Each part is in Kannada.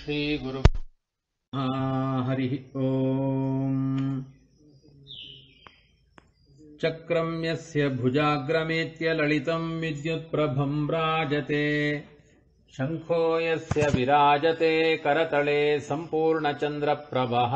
श्रीगुरु हरिः ओम् चक्रम् यस्य भुजाग्रमेत्य ललितम् विद्युत्प्रभम् राजते शङ्खो यस्य विराजते करतले सम्पूर्णचन्द्रप्रभः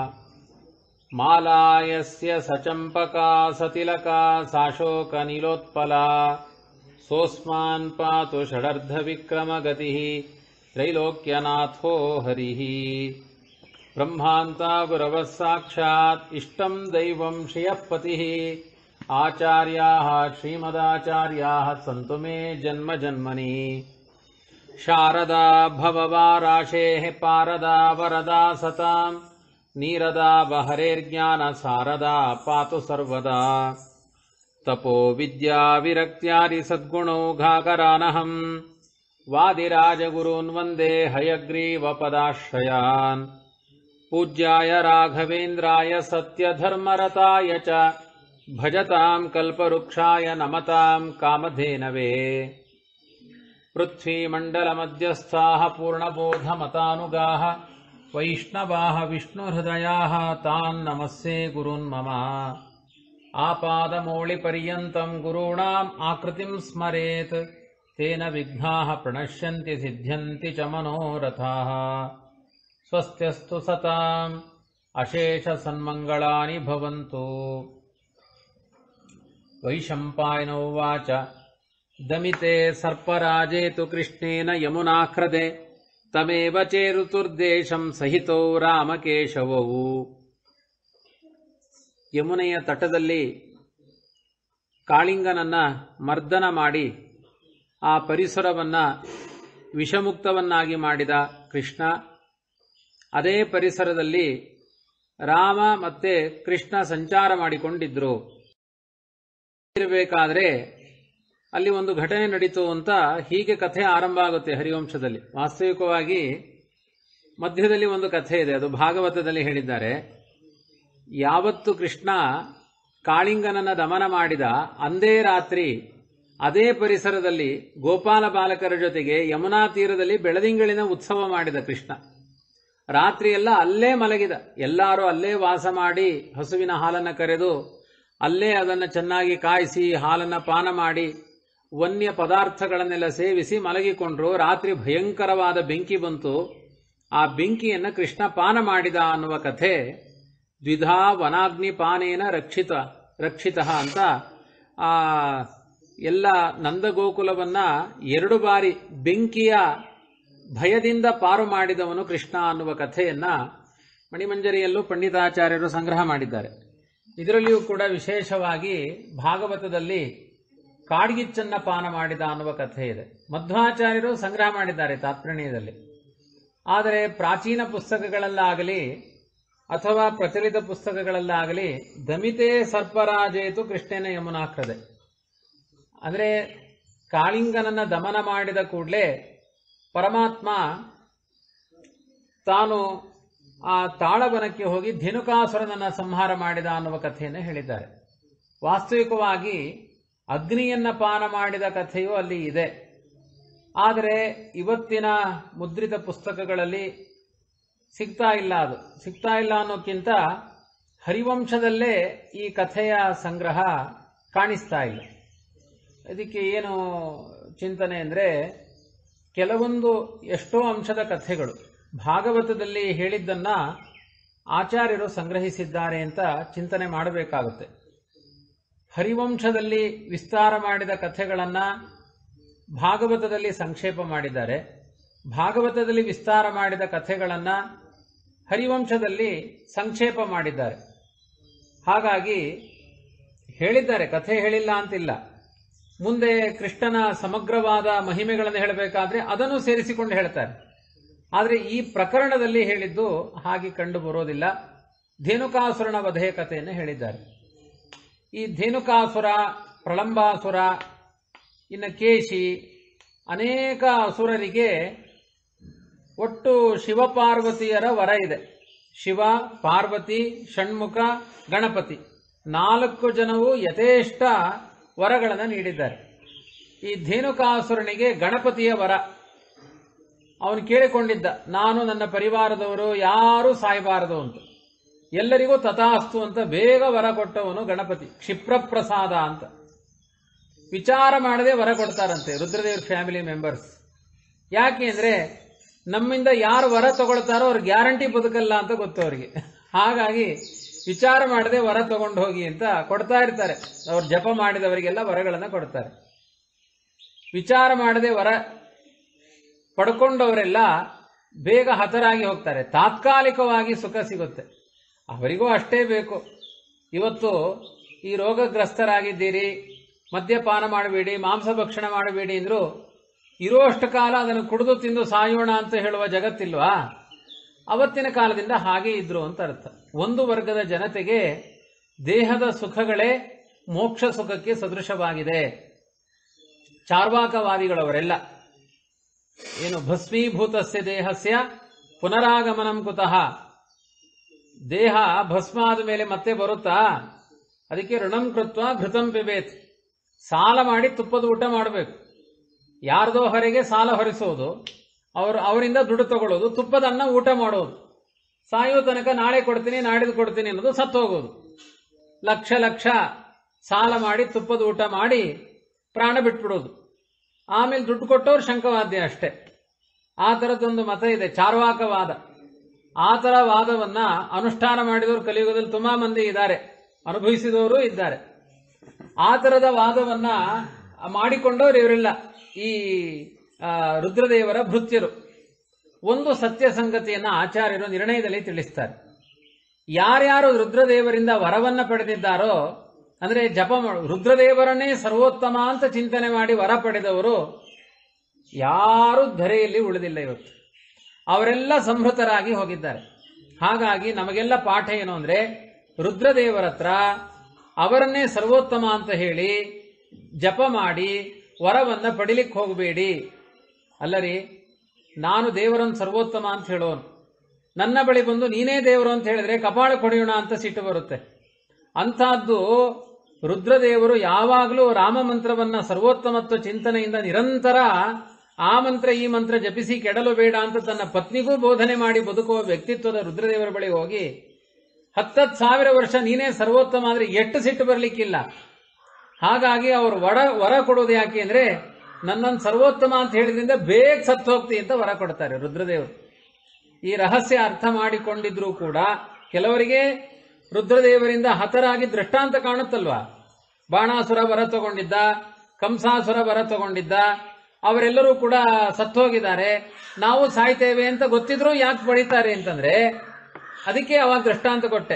माला यस्य सचम्पका सतिलका साशोकनीलोत्पला सोऽस्मान् पातु षडर्धविक्रमगतिः त्रैलोक्यनाथो हरिः ब्रह्मान्ता गुरवः साक्षात् इष्टम् दैवम् श्रियः पतिः आचार्याः श्रीमदाचार्याः सन्तु मे जन्म जन्मनि शारदा भववाराशेः पारदा वरदा सताम् नीरदा बहरेर्ज्ञानसारदा पातु सर्वदा तपो विद्या विरक्त्यादि सद्गुणौघाकरानहम् वादिराजगुरून् वन्दे हयग्रीवपदाश्रयान् पूज्याय राघवेन्द्राय सत्यधर्मरताय च भजताम् कल्पवृक्षाय नमताम् कामधेनवे पृथ्वीमण्डलमध्यस्थाः पूर्णबोधमतानुगाः वैष्णवाः विष्णुहृदयाः तान् नमस्ये गुरून् मम आपादमौलिपर्यन्तम् गुरूणाम् आकृतिम् स्मरेत् तेन विघ्नाः प्रणश्यन्ति सिद्ध्यन्ति च मनोरथाः स्वस्त्यस्तु सताम् अशेषसन्मङ्गलानि भवन्तु वैशम्पायन उवाच दमिते सर्पराजे तु कृष्णेन यमुनाक्रदे तमेव चेरुतुर्देशम् ಸಹಿತೋ ರಾಮಕೇಶವವು ಯಮುನೆಯ ತಟದಲ್ಲಿ ಕಾಳಿಂಗನನ್ನ ಮರ್ದನ ಮಾಡಿ ಆ ಪರಿಸರವನ್ನ ವಿಷಮುಕ್ತವನ್ನಾಗಿ ಮಾಡಿದ ಕೃಷ್ಣ ಅದೇ ಪರಿಸರದಲ್ಲಿ ರಾಮ ಮತ್ತೆ ಕೃಷ್ಣ ಸಂಚಾರ ಮಾಡಿಕೊಂಡಿದ್ರು ಇರಬೇಕಾದ್ರೆ ಅಲ್ಲಿ ಒಂದು ಘಟನೆ ನಡೀತು ಅಂತ ಹೀಗೆ ಕಥೆ ಆರಂಭ ಆಗುತ್ತೆ ಹರಿವಂಶದಲ್ಲಿ ವಾಸ್ತವಿಕವಾಗಿ ಮಧ್ಯದಲ್ಲಿ ಒಂದು ಕಥೆ ಇದೆ ಅದು ಭಾಗವತದಲ್ಲಿ ಹೇಳಿದ್ದಾರೆ ಯಾವತ್ತು ಕೃಷ್ಣ ಕಾಳಿಂಗನನ್ನ ದಮನ ಮಾಡಿದ ಅಂದೇ ರಾತ್ರಿ ಅದೇ ಪರಿಸರದಲ್ಲಿ ಗೋಪಾಲ ಬಾಲಕರ ಜೊತೆಗೆ ಯಮುನಾ ತೀರದಲ್ಲಿ ಬೆಳದಿಂಗಳಿನ ಉತ್ಸವ ಮಾಡಿದ ಕೃಷ್ಣ ರಾತ್ರಿಯೆಲ್ಲ ಅಲ್ಲೇ ಮಲಗಿದ ಎಲ್ಲರೂ ಅಲ್ಲೇ ವಾಸ ಮಾಡಿ ಹಸುವಿನ ಹಾಲನ್ನು ಕರೆದು ಅಲ್ಲೇ ಅದನ್ನು ಚೆನ್ನಾಗಿ ಕಾಯಿಸಿ ಹಾಲನ್ನು ಪಾನ ಮಾಡಿ ವನ್ಯ ಪದಾರ್ಥಗಳನ್ನೆಲ್ಲ ಸೇವಿಸಿ ಮಲಗಿಕೊಂಡ್ರು ರಾತ್ರಿ ಭಯಂಕರವಾದ ಬೆಂಕಿ ಬಂತು ಆ ಬೆಂಕಿಯನ್ನು ಕೃಷ್ಣ ಪಾನ ಮಾಡಿದ ಅನ್ನುವ ಕಥೆ ದ್ವಿಧಾ ವನಾಗ್ನಿ ಪಾನೇನ ರಕ್ಷಿತ ರಕ್ಷಿತ ಅಂತ ಆ ಎಲ್ಲ ನಂದಗೋಕುಲವನ್ನ ಎರಡು ಬಾರಿ ಬೆಂಕಿಯ ಭಯದಿಂದ ಪಾರು ಮಾಡಿದವನು ಕೃಷ್ಣ ಅನ್ನುವ ಕಥೆಯನ್ನ ಮಣಿಮಂಜರಿಯಲ್ಲೂ ಪಂಡಿತಾಚಾರ್ಯರು ಸಂಗ್ರಹ ಮಾಡಿದ್ದಾರೆ ಇದರಲ್ಲಿಯೂ ಕೂಡ ವಿಶೇಷವಾಗಿ ಭಾಗವತದಲ್ಲಿ ಕಾಡ್ಗಿಚ್ಚನ್ನ ಪಾನ ಮಾಡಿದ ಅನ್ನುವ ಕಥೆ ಇದೆ ಮಧ್ವಾಚಾರ್ಯರು ಸಂಗ್ರಹ ಮಾಡಿದ್ದಾರೆ ತಾತ್ಪರ್ಯದಲ್ಲಿ ಆದರೆ ಪ್ರಾಚೀನ ಪುಸ್ತಕಗಳಲ್ಲಾಗಲಿ ಅಥವಾ ಪ್ರಚಲಿತ ಪುಸ್ತಕಗಳಲ್ಲಾಗಲಿ ದಮಿತೆ ಸರ್ಪರಾಜೇತು ಕೃಷ್ಣನ ಯಮುನಾಕ್ರದೆ ಅಂದರೆ ಕಾಳಿಂಗನನ್ನ ದಮನ ಮಾಡಿದ ಕೂಡಲೇ ಪರಮಾತ್ಮ ತಾನು ಆ ತಾಳವನಕ್ಕೆ ಹೋಗಿ ಧೇನುಕಾಸುರನನ್ನ ಸಂಹಾರ ಮಾಡಿದ ಅನ್ನುವ ಕಥೆಯನ್ನು ಹೇಳಿದ್ದಾರೆ ವಾಸ್ತವಿಕವಾಗಿ ಅಗ್ನಿಯನ್ನ ಪಾನ ಮಾಡಿದ ಕಥೆಯೂ ಅಲ್ಲಿ ಇದೆ ಆದರೆ ಇವತ್ತಿನ ಮುದ್ರಿತ ಪುಸ್ತಕಗಳಲ್ಲಿ ಸಿಗ್ತಾ ಇಲ್ಲ ಅದು ಸಿಗ್ತಾ ಇಲ್ಲ ಅನ್ನೋಕ್ಕಿಂತ ಹರಿವಂಶದಲ್ಲೇ ಈ ಕಥೆಯ ಸಂಗ್ರಹ ಕಾಣಿಸ್ತಾ ಇಲ್ಲ ಇದಕ್ಕೆ ಏನು ಚಿಂತನೆ ಅಂದರೆ ಕೆಲವೊಂದು ಎಷ್ಟೋ ಅಂಶದ ಕಥೆಗಳು ಭಾಗವತದಲ್ಲಿ ಹೇಳಿದ್ದನ್ನ ಆಚಾರ್ಯರು ಸಂಗ್ರಹಿಸಿದ್ದಾರೆ ಅಂತ ಚಿಂತನೆ ಮಾಡಬೇಕಾಗುತ್ತೆ ಹರಿವಂಶದಲ್ಲಿ ವಿಸ್ತಾರ ಮಾಡಿದ ಕಥೆಗಳನ್ನು ಭಾಗವತದಲ್ಲಿ ಸಂಕ್ಷೇಪ ಮಾಡಿದ್ದಾರೆ ಭಾಗವತದಲ್ಲಿ ವಿಸ್ತಾರ ಮಾಡಿದ ಕಥೆಗಳನ್ನು ಹರಿವಂಶದಲ್ಲಿ ಸಂಕ್ಷೇಪ ಮಾಡಿದ್ದಾರೆ ಹಾಗಾಗಿ ಹೇಳಿದ್ದಾರೆ ಕಥೆ ಹೇಳಿಲ್ಲ ಅಂತಿಲ್ಲ ಮುಂದೆ ಕೃಷ್ಣನ ಸಮಗ್ರವಾದ ಮಹಿಮೆಗಳನ್ನು ಹೇಳಬೇಕಾದ್ರೆ ಅದನ್ನು ಸೇರಿಸಿಕೊಂಡು ಹೇಳ್ತಾರೆ ಆದರೆ ಈ ಪ್ರಕರಣದಲ್ಲಿ ಹೇಳಿದ್ದು ಹಾಗೆ ಕಂಡು ಬರೋದಿಲ್ಲ ಧೇನುಕಾಸುರನ ವಧೆಯ ಕಥೆಯನ್ನು ಹೇಳಿದ್ದಾರೆ ಈ ಧೇನುಕಾಸುರ ಪ್ರಳಂಬಾಸುರ ಇನ್ನು ಕೇಶಿ ಅನೇಕ ಅಸುರರಿಗೆ ಒಟ್ಟು ಶಿವಪಾರ್ವತಿಯರ ವರ ಇದೆ ಶಿವ ಪಾರ್ವತಿ ಷಣ್ಮುಖ ಗಣಪತಿ ನಾಲ್ಕು ಜನವು ಯಥೇಷ್ಟ ವರಗಳನ್ನು ನೀಡಿದ್ದಾರೆ ಈ ಧೇನುಕಾಸುರನಿಗೆ ಗಣಪತಿಯ ವರ ಅವನು ಕೇಳಿಕೊಂಡಿದ್ದ ನಾನು ನನ್ನ ಪರಿವಾರದವರು ಯಾರೂ ಸಾಯಬಾರದು ಅಂತ ಎಲ್ಲರಿಗೂ ತಥಾಸ್ತು ಅಂತ ಬೇಗ ವರ ಕೊಟ್ಟವನು ಗಣಪತಿ ಕ್ಷಿಪ್ರ ಪ್ರಸಾದ ಅಂತ ವಿಚಾರ ಮಾಡದೆ ವರ ಕೊಡ್ತಾರಂತೆ ರುದ್ರದೇವ್ರ ಫ್ಯಾಮಿಲಿ ಮೆಂಬರ್ಸ್ ಯಾಕೆ ಅಂದ್ರೆ ನಮ್ಮಿಂದ ಯಾರು ವರ ತಗೊಳ್ತಾರೋ ಅವ್ರು ಗ್ಯಾರಂಟಿ ಬದುಕಲ್ಲ ಅಂತ ಗೊತ್ತು ಅವರಿಗೆ ಹಾಗಾಗಿ ವಿಚಾರ ಮಾಡದೆ ವರ ತಗೊಂಡು ಹೋಗಿ ಅಂತ ಕೊಡ್ತಾ ಇರ್ತಾರೆ ಅವ್ರು ಜಪ ಮಾಡಿದವರಿಗೆಲ್ಲ ವರಗಳನ್ನ ಕೊಡ್ತಾರೆ ವಿಚಾರ ಮಾಡದೆ ವರ ಪಡ್ಕೊಂಡವರೆಲ್ಲ ಬೇಗ ಹತರಾಗಿ ಹೋಗ್ತಾರೆ ತಾತ್ಕಾಲಿಕವಾಗಿ ಸುಖ ಸಿಗುತ್ತೆ ಅವರಿಗೂ ಅಷ್ಟೇ ಬೇಕು ಇವತ್ತು ಈ ರೋಗಗ್ರಸ್ತರಾಗಿದ್ದೀರಿ ಮದ್ಯಪಾನ ಮಾಡಬೇಡಿ ಮಾಂಸ ಭಕ್ಷಣೆ ಮಾಡಬೇಡಿ ಅಂದ್ರು ಇರುವಷ್ಟು ಕಾಲ ಅದನ್ನು ಕುಡಿದು ತಿಂದು ಸಾಯೋಣ ಅಂತ ಹೇಳುವ ಜಗತ್ತಿಲ್ವಾ ಅವತ್ತಿನ ಕಾಲದಿಂದ ಹಾಗೆ ಇದ್ರು ಅಂತ ಅರ್ಥ ಒಂದು ವರ್ಗದ ಜನತೆಗೆ ದೇಹದ ಸುಖಗಳೇ ಮೋಕ್ಷ ಸುಖಕ್ಕೆ ಸದೃಶವಾಗಿದೆ ಚಾರ್ವಾಕವಾದಿಗಳವರೆಲ್ಲ ಏನು ಭಸ್ಮೀಭೂತಸ್ಯ ದೇಹಸ್ಯ ಪುನರಾಗಮನಂ ಕುತಃ ದೇಹ ಭಸ್ಮ ಆದ ಮೇಲೆ ಮತ್ತೆ ಬರುತ್ತಾ ಅದಕ್ಕೆ ಋಣಂ ಕೃತ್ವ ಘೃತಂ ಪಿಬೇತ್ ಸಾಲ ಮಾಡಿ ತುಪ್ಪದ ಊಟ ಮಾಡಬೇಕು ಯಾರ್ದೋ ಹೊರಗೆ ಸಾಲ ಹೊರಿಸೋದು ಅವರು ಅವರಿಂದ ದುಡ್ಡು ತಗೊಳ್ಳೋದು ತುಪ್ಪದ ಅನ್ನ ಊಟ ಮಾಡೋದು ಸಾಯೋ ತನಕ ನಾಳೆ ಕೊಡ್ತೀನಿ ನಾಡಿದ್ದು ಕೊಡ್ತೀನಿ ಅನ್ನೋದು ಸತ್ತು ಹೋಗೋದು ಲಕ್ಷ ಲಕ್ಷ ಸಾಲ ಮಾಡಿ ತುಪ್ಪದ ಊಟ ಮಾಡಿ ಪ್ರಾಣ ಬಿಟ್ಬಿಡೋದು ಆಮೇಲೆ ದುಡ್ಡು ಕೊಟ್ಟವ್ರು ಶಂಕವಾದ್ಯ ಅಷ್ಟೇ ಆ ಥರದ್ದೊಂದು ಮತ ಇದೆ ಚಾರ್ವಾಕವಾದ ಆ ಥರ ವಾದವನ್ನ ಅನುಷ್ಠಾನ ಮಾಡಿದವರು ಕಲಿಯುಗದಲ್ಲಿ ತುಂಬಾ ಮಂದಿ ಇದ್ದಾರೆ ಅನುಭವಿಸಿದವರು ಇದ್ದಾರೆ ಆ ಥರದ ವಾದವನ್ನ ಮಾಡಿಕೊಂಡವರು ಇವರೆಲ್ಲ ಈ ಆ, ರುದ್ರದೇವರ ಭೃತ್ಯರು ಒಂದು ಸತ್ಯ ಸಂಗತಿಯನ್ನ ಆಚಾರ್ಯರು ನಿರ್ಣಯದಲ್ಲಿ ತಿಳಿಸ್ತಾರೆ ಯಾರ್ಯಾರು ರುದ್ರದೇವರಿಂದ ವರವನ್ನ ಪಡೆದಿದ್ದಾರೋ ಅಂದ್ರೆ ಜಪ ಮಾಡು ರುದ್ರದೇವರನ್ನೇ ಸರ್ವೋತ್ತಮ ಅಂತ ಚಿಂತನೆ ಮಾಡಿ ವರ ಪಡೆದವರು ಯಾರೂ ಧರೆಯಲ್ಲಿ ಉಳಿದಿಲ್ಲ ಇವತ್ತು ಅವರೆಲ್ಲ ಸಂಹೃತರಾಗಿ ಹೋಗಿದ್ದಾರೆ ಹಾಗಾಗಿ ನಮಗೆಲ್ಲ ಪಾಠ ಏನು ಅಂದ್ರೆ ರುದ್ರದೇವರ ಹತ್ರ ಅವರನ್ನೇ ಸರ್ವೋತ್ತಮ ಅಂತ ಹೇಳಿ ಜಪ ಮಾಡಿ ವರವನ್ನ ಪಡಿಲಿಕ್ಕೆ ಹೋಗಬೇಡಿ ಅಲ್ಲರಿ ನಾನು ದೇವರನ್ನು ಸರ್ವೋತ್ತಮ ಅಂತ ಹೇಳೋನು ನನ್ನ ಬಳಿ ಬಂದು ನೀನೇ ದೇವರು ಅಂತ ಹೇಳಿದ್ರೆ ಕಪಾಳ ಕೊಡಿಯೋಣ ಅಂತ ಸಿಟ್ಟು ಬರುತ್ತೆ ಅಂಥದ್ದು ರುದ್ರದೇವರು ಯಾವಾಗಲೂ ರಾಮ ಮಂತ್ರವನ್ನ ಸರ್ವೋತ್ತಮತ್ವ ಚಿಂತನೆಯಿಂದ ನಿರಂತರ ಆ ಮಂತ್ರ ಈ ಮಂತ್ರ ಜಪಿಸಿ ಕೆಡಲು ಬೇಡ ಅಂತ ತನ್ನ ಪತ್ನಿಗೂ ಬೋಧನೆ ಮಾಡಿ ಬದುಕುವ ವ್ಯಕ್ತಿತ್ವದ ರುದ್ರದೇವರ ಬಳಿ ಹೋಗಿ ಹತ್ತತ್ತು ಸಾವಿರ ವರ್ಷ ನೀನೇ ಸರ್ವೋತ್ತಮ ಆದ್ರೆ ಎಷ್ಟು ಸಿಟ್ಟು ಬರಲಿಕ್ಕಿಲ್ಲ ಹಾಗಾಗಿ ಅವರು ವರ ವರ ಕೊಡೋದು ಯಾಕೆ ಅಂದ್ರೆ ನನ್ನನ್ನು ಸರ್ವೋತ್ತಮ ಅಂತ ಹೇಳಿದ್ರಿಂದ ಬೇಗ ಸತ್ತು ಹೋಗ್ತಿ ಅಂತ ವರ ಕೊಡ್ತಾರೆ ರುದ್ರದೇವರು ಈ ರಹಸ್ಯ ಅರ್ಥ ಮಾಡಿಕೊಂಡಿದ್ರೂ ಕೂಡ ಕೆಲವರಿಗೆ ರುದ್ರದೇವರಿಂದ ಹತರಾಗಿ ದೃಷ್ಟಾಂತ ಕಾಣುತ್ತಲ್ವಾ ಬಾಣಾಸುರ ವರ ತಗೊಂಡಿದ್ದ ಕಂಸಾಸುರ ವರ ತಗೊಂಡಿದ್ದ ಅವರೆಲ್ಲರೂ ಕೂಡ ಸತ್ತೋಗಿದ್ದಾರೆ ನಾವು ಸಾಯ್ತೇವೆ ಅಂತ ಗೊತ್ತಿದ್ರು ಯಾಕೆ ಪಡಿತಾರೆ ಅಂತಂದ್ರೆ ಅದಕ್ಕೆ ಅವಾಗ ದೃಷ್ಟಾಂತ ಕೊಟ್ಟೆ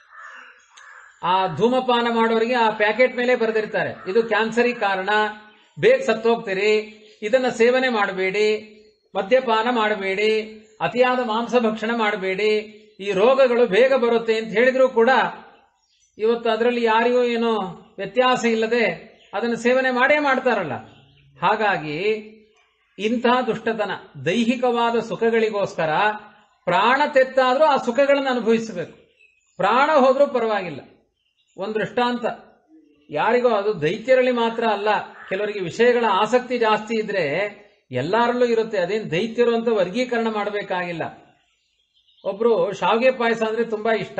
ಆ ಧೂಮಪಾನ ಮಾಡೋರಿಗೆ ಆ ಪ್ಯಾಕೆಟ್ ಮೇಲೆ ಬರೆದಿರ್ತಾರೆ ಇದು ಕ್ಯಾನ್ಸರಿಗೆ ಕಾರಣ ಬೇಗ ಸತ್ತೋಗ್ತೀರಿ ಇದನ್ನ ಸೇವನೆ ಮಾಡಬೇಡಿ ಮದ್ಯಪಾನ ಮಾಡಬೇಡಿ ಅತಿಯಾದ ಮಾಂಸ ಭಕ್ಷಣೆ ಮಾಡಬೇಡಿ ಈ ರೋಗಗಳು ಬೇಗ ಬರುತ್ತೆ ಅಂತ ಹೇಳಿದ್ರು ಕೂಡ ಇವತ್ತು ಅದರಲ್ಲಿ ಯಾರಿಗೂ ಏನೋ ವ್ಯತ್ಯಾಸ ಇಲ್ಲದೆ ಅದನ್ನು ಸೇವನೆ ಮಾಡೇ ಮಾಡ್ತಾರಲ್ಲ ಹಾಗಾಗಿ ಇಂತಹ ದುಷ್ಟತನ ದೈಹಿಕವಾದ ಸುಖಗಳಿಗೋಸ್ಕರ ಪ್ರಾಣ ತೆತ್ತಾದ್ರೂ ಆ ಸುಖಗಳನ್ನು ಅನುಭವಿಸಬೇಕು ಪ್ರಾಣ ಹೋದ್ರೂ ಪರವಾಗಿಲ್ಲ ಒಂದು ದೃಷ್ಟಾಂತ ಯಾರಿಗೋ ಅದು ದೈತ್ಯರಲ್ಲಿ ಮಾತ್ರ ಅಲ್ಲ ಕೆಲವರಿಗೆ ವಿಷಯಗಳ ಆಸಕ್ತಿ ಜಾಸ್ತಿ ಇದ್ರೆ ಎಲ್ಲರಲ್ಲೂ ಇರುತ್ತೆ ಅದೇನು ದೈತ್ಯರು ಅಂತ ವರ್ಗೀಕರಣ ಮಾಡಬೇಕಾಗಿಲ್ಲ ಒಬ್ರು ಶಾವಿಗೆ ಪಾಯಸ ಅಂದ್ರೆ ತುಂಬಾ ಇಷ್ಟ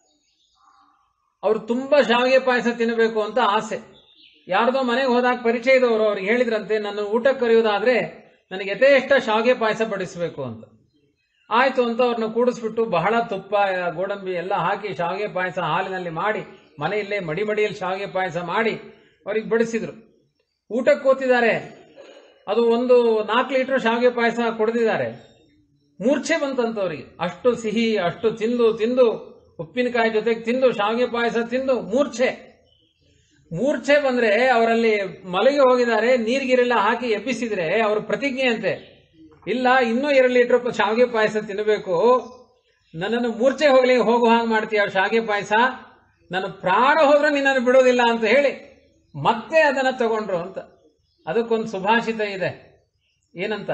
ಅವ್ರು ತುಂಬಾ ಶಾವಿಗೆ ಪಾಯಸ ತಿನ್ನಬೇಕು ಅಂತ ಆಸೆ ಯಾರ್ದೋ ಮನೆಗೆ ಹೋದಾಗ ಪರಿಚಯದವರು ಅವ್ರಿಗೆ ಹೇಳಿದ್ರಂತೆ ನನ್ನ ಊಟಕ್ಕೆ ಕರೆಯೋದಾದ್ರೆ ನನಗೆ ಯಥೇಷ್ಟ ಶಾವಿಗೆ ಪಾಯಸ ಬಡಿಸಬೇಕು ಅಂತ ಆಯ್ತು ಅಂತ ಅವ್ರನ್ನ ಕೂಡಿಸ್ಬಿಟ್ಟು ಬಹಳ ತುಪ್ಪ ಗೋಡಂಬಿ ಎಲ್ಲ ಹಾಕಿ ಶಾವಿಗೆ ಪಾಯಸ ಹಾಲಿನಲ್ಲಿ ಮಾಡಿ ಮನೆಯಲ್ಲೇ ಮಡಿ ಮಡಿಯಲ್ಲಿ ಶಾವಿಗೆ ಪಾಯಸ ಮಾಡಿ ಅವ್ರಿಗೆ ಬಡಿಸಿದ್ರು ಊಟಕ್ಕೆ ಕೂತಿದ್ದಾರೆ ಅದು ಒಂದು ನಾಲ್ಕು ಲೀಟರ್ ಶಾವಿಗೆ ಪಾಯಸ ಕುಡಿದಿದ್ದಾರೆ ಮೂರ್ಛೆ ಬಂತಂತ ಅವರಿಗೆ ಅಷ್ಟು ಸಿಹಿ ಅಷ್ಟು ತಿಂದು ತಿಂದು ಉಪ್ಪಿನಕಾಯಿ ಜೊತೆಗೆ ತಿಂದು ಶಾವಿಗೆ ಪಾಯಸ ತಿಂದು ಮೂರ್ಛೆ ಮೂರ್ಛೆ ಬಂದ್ರೆ ಅವರಲ್ಲಿ ಮಲಗಿ ಹೋಗಿದ್ದಾರೆ ನೀರ್ಗಿರೆಲ್ಲ ಹಾಕಿ ಎಬ್ಬಿಸಿದ್ರೆ ಅವ್ರ ಪ್ರತಿಜ್ಞೆ ಅಂತೆ ಇಲ್ಲ ಇನ್ನೂ ಎರಡು ಲೀಟರ್ ಶಾವಿಗೆ ಪಾಯಸ ತಿನ್ನಬೇಕು ನನ್ನನ್ನು ಮೂರ್ಛೆ ಹೋಗ್ಲಿ ಹೋಗು ಹಾಗೆ ಮಾಡ್ತೀಯ ಶಾವಿಗೆ ಪಾಯಸ ನನ್ನ ಪ್ರಾಣ ಹೋದ್ರೆ ನಿನ್ನನ್ನು ಬಿಡೋದಿಲ್ಲ ಅಂತ ಹೇಳಿ ಮತ್ತೆ ಅದನ್ನ ತಗೊಂಡ್ರು ಅಂತ ಅದಕ್ಕೊಂದು ಸುಭಾಷಿತ ಇದೆ ಏನಂತ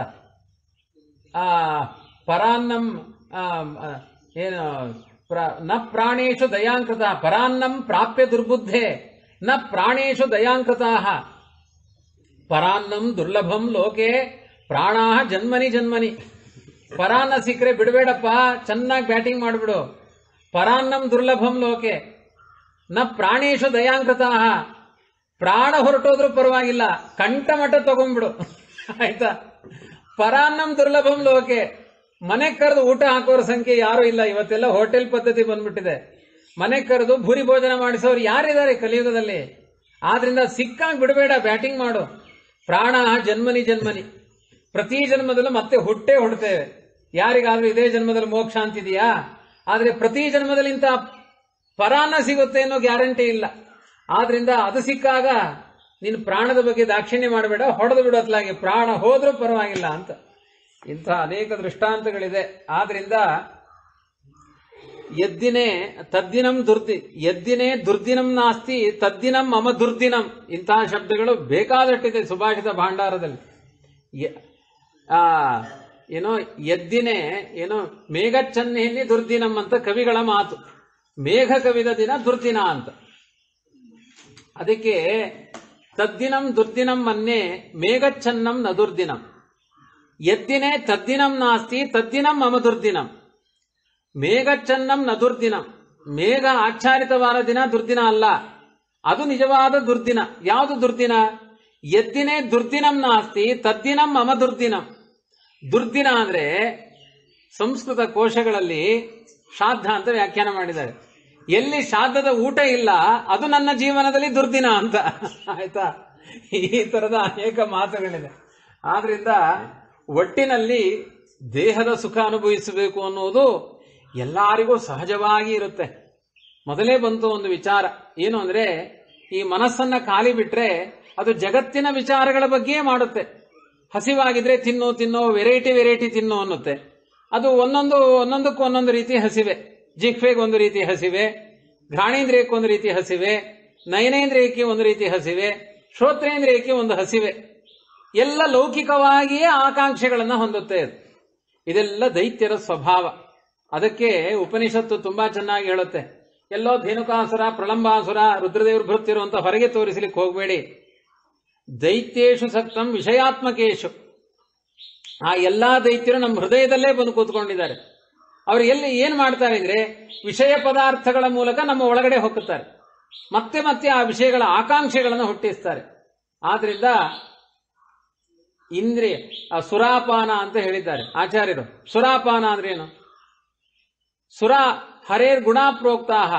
ಆ ಪರಾನ್ನಂ ಆ, ಆ, ಏನು ಪ್ರ- ನ ಪ್ರಾಣೇಶು ದಯಾಂಕೃತ ಪರಾನ್ನಂ ಪ್ರಾಪ್ಯ ದುರ್ಬುದ್ಧೆ ನ ಪ್ರಾಣೇಶು ದಯಾಂಕೃತಾ ಪರಾನ್ನಂ ದುರ್ಲಭಂ ಲೋಕೆ ಪ್ರಾಣಾ ಜನ್ಮನಿ ಜನ್ಮನಿ ಪರಾನ್ನ ಸಿಕ್ಕರೆ ಬಿಡಬೇಡಪ್ಪ ಚೆನ್ನಾಗಿ ಬ್ಯಾಟಿಂಗ್ ಮಾಡ್ಬಿಡು ಪರಾನ್ನಂ ದುರ್ಲಭಂ ಲೋಕೆ ನ ಪ್ರಾಣೇಶು ದಯಾಂಕೃತ ಪ್ರಾಣ ಹೊರಟೋದ್ರೂ ಪರವಾಗಿಲ್ಲ ಕಂಠಮಠ ತಗೊಂಡ್ಬಿಡು ಆಯ್ತಾ ಪರಾನ್ನಂ ದುರ್ಲಭಂ ಲೋಕೆ ಮನೆ ಕರೆದು ಊಟ ಹಾಕೋರ ಸಂಖ್ಯೆ ಯಾರು ಇಲ್ಲ ಇವತ್ತೆಲ್ಲ ಹೋಟೆಲ್ ಪದ್ಧತಿ ಬಂದ್ಬಿಟ್ಟಿದೆ ಮನೆ ಕರೆದು ಭೂರಿ ಭೋಜನ ಮಾಡಿಸೋರು ಯಾರಿದ್ದಾರೆ ಕಲಿಯುಗದಲ್ಲಿ ಆದ್ರಿಂದ ಸಿಕ್ಕಾಗಿ ಬಿಡಬೇಡ ಬ್ಯಾಟಿಂಗ್ ಮಾಡು ಪ್ರಾಣ ಜನ್ಮನಿ ಜನ್ಮನಿ ಪ್ರತಿ ಜನ್ಮದಲ್ಲೂ ಮತ್ತೆ ಹುಟ್ಟೇ ಹುಡ್ತೇವೆ ಯಾರಿಗಾದ್ರೂ ಇದೇ ಜನ್ಮದಲ್ಲಿ ಮೋಕ್ಷ ಅಂತಿದೆಯಾ ಆದ್ರೆ ಪ್ರತಿ ಜನ್ಮದಲ್ಲಿ ಇಂಥ ಪರಾನ್ನ ಸಿಗುತ್ತೆ ಅನ್ನೋ ಗ್ಯಾರಂಟಿ ಇಲ್ಲ ಆದ್ರಿಂದ ಅದು ಸಿಕ್ಕಾಗ ನೀನು ಪ್ರಾಣದ ಬಗ್ಗೆ ದಾಕ್ಷಿಣ್ಯ ಮಾಡಬೇಡ ಹೊಡೆದು ಬಿಡು ಅತ್ಲಾಗೆ ಪ್ರಾಣ ಹೋದ್ರೂ ಪರವಾಗಿಲ್ಲ ಅಂತ ಇಂಥ ಅನೇಕ ದೃಷ್ಟಾಂತಗಳಿದೆ ಆದ್ರಿಂದ ಎದ್ದಿನೇ ತದ್ದಿನಂ ದುರ್ದಿ ಎದ್ದಿನೇ ದುರ್ದಿನಂ ನಾಸ್ತಿ ತದ್ದಿನಂ ಮಮ ದುರ್ದಿನಂ ಇಂತಹ ಶಬ್ದಗಳು ಬೇಕಾದಷ್ಟಿದೆ ಸುಭಾಷಿತ ಭಾಂಡಾರದಲ್ಲಿ ಎ- ಆ ಏನೋ ಎದ್ದಿನೇ ಏನೋ ಮೇಘಚ್ಚನ್ನೆಯಲ್ಲಿ ದುರ್ದಿನಂ ಅಂತ ಕವಿಗಳ ಮಾತು ಮೇಘ ಕವಿದ ದಿನ ದುರ್ದಿನ ಅಂತ ಅದಕ್ಕೆ ತದ್ದಿನಂ ದುರ್ದಿನಂ ಮನ್ನೆ ಮೇಘಚ್ಚನ್ನಂ ನ ದುರ್ದಿನಂ ಎದ್ದಿನೇ ತದ್ದಿನಂ ನಾಸ್ತಿ ತದ್ದಿನಂ ಮಮ ದುರ್ದಿನಂ ಮೇಘಚ್ಚನ್ನಂ ನ ದುರ್ದಿನಂ ಮೇಘ ಆಚ್ಛಾದಿತವಾದ ದಿನ ದುರ್ದಿನ ಅಲ್ಲ ಅದು ನಿಜವಾದ ದುರ್ದಿನ ಯಾವುದು ದುರ್ದಿನ ಎದ್ದಿನೇ ದುರ್ದಿನಂ ನಾಸ್ತಿ ತದ್ದಿನಂ ಮಮ ದುರ್ದಿನಂ ದುರ್ದಿನ ಅಂದ್ರೆ ಸಂಸ್ಕೃತ ಕೋಶಗಳಲ್ಲಿ ಶ್ರಾದ್ದ ಅಂತ ವ್ಯಾಖ್ಯಾನ ಮಾಡಿದ್ದಾರೆ ಎಲ್ಲಿ ಶ್ರಾದ್ದದ ಊಟ ಇಲ್ಲ ಅದು ನನ್ನ ಜೀವನದಲ್ಲಿ ದುರ್ದಿನ ಅಂತ ಆಯ್ತಾ ಈ ತರದ ಅನೇಕ ಮಾತುಗಳಿದೆ ಆದ್ರಿಂದ ಒಟ್ಟಿನಲ್ಲಿ ದೇಹದ ಸುಖ ಅನುಭವಿಸಬೇಕು ಅನ್ನುವುದು ಎಲ್ಲರಿಗೂ ಸಹಜವಾಗಿ ಇರುತ್ತೆ ಮೊದಲೇ ಬಂತು ಒಂದು ವಿಚಾರ ಏನು ಅಂದ್ರೆ ಈ ಮನಸ್ಸನ್ನ ಖಾಲಿ ಬಿಟ್ರೆ ಅದು ಜಗತ್ತಿನ ವಿಚಾರಗಳ ಬಗ್ಗೆಯೇ ಮಾಡುತ್ತೆ ಹಸಿವಾಗಿದ್ರೆ ತಿನ್ನು ತಿನ್ನೋ ವೆರೈಟಿ ವೆರೈಟಿ ತಿನ್ನು ಅನ್ನುತ್ತೆ ಅದು ಒಂದೊಂದು ಒಂದೊಂದಕ್ಕೂ ಒಂದೊಂದು ರೀತಿ ಹಸಿವೆ ಜಿಹ್ವೆಗೆ ಒಂದು ರೀತಿ ಹಸಿವೆ ಘ್ರಾಣೇಂದ್ರಿಯಕ್ಕೆ ಒಂದು ರೀತಿ ಹಸಿವೆ ನಯನೇಂದ್ರಿಯಕ್ಕೆ ಒಂದು ರೀತಿ ಹಸಿವೆ ಶ್ರೋತ್ರೇಂದ್ರಿಯಕ್ಕೆ ಒಂದು ಹಸಿವೆ ಎಲ್ಲ ಲೌಕಿಕವಾಗಿಯೇ ಆಕಾಂಕ್ಷೆಗಳನ್ನು ಹೊಂದುತ್ತೆ ಅದು ಇದೆಲ್ಲ ದೈತ್ಯರ ಸ್ವಭಾವ ಅದಕ್ಕೆ ಉಪನಿಷತ್ತು ತುಂಬಾ ಚೆನ್ನಾಗಿ ಹೇಳುತ್ತೆ ಎಲ್ಲೋ ಧೇನುಕಾಸುರ ಪ್ರಳಂಬಾಸುರ ರುದ್ರದೇವರು ಭೃತ್ಯರು ಅಂತ ಹೊರಗೆ ತೋರಿಸಲಿಕ್ಕೆ ಹೋಗಬೇಡಿ ದೈತ್ಯೇಶು ಸಕ್ತಂ ವಿಷಯಾತ್ಮಕೇಶು ಆ ಎಲ್ಲಾ ದೈತ್ಯರು ನಮ್ಮ ಹೃದಯದಲ್ಲೇ ಬಂದು ಕೂತ್ಕೊಂಡಿದ್ದಾರೆ ಅವರು ಎಲ್ಲಿ ಏನ್ ಮಾಡ್ತಾರೆ ಅಂದ್ರೆ ವಿಷಯ ಪದಾರ್ಥಗಳ ಮೂಲಕ ನಮ್ಮ ಒಳಗಡೆ ಹೋಗುತ್ತಾರೆ ಮತ್ತೆ ಮತ್ತೆ ಆ ವಿಷಯಗಳ ಆಕಾಂಕ್ಷೆಗಳನ್ನು ಹುಟ್ಟಿಸ್ತಾರೆ ಆದ್ರಿಂದ ಇಂದ್ರಿಯ ಆ ಸುರಾಪಾನ ಅಂತ ಹೇಳಿದ್ದಾರೆ ಆಚಾರ್ಯರು ಸುರಾಪಾನ ಅಂದ್ರೆ ಏನು ಸುರ ಹರೇರ್ ಗುಣ ಪ್ರೋಕ್ತಾಹ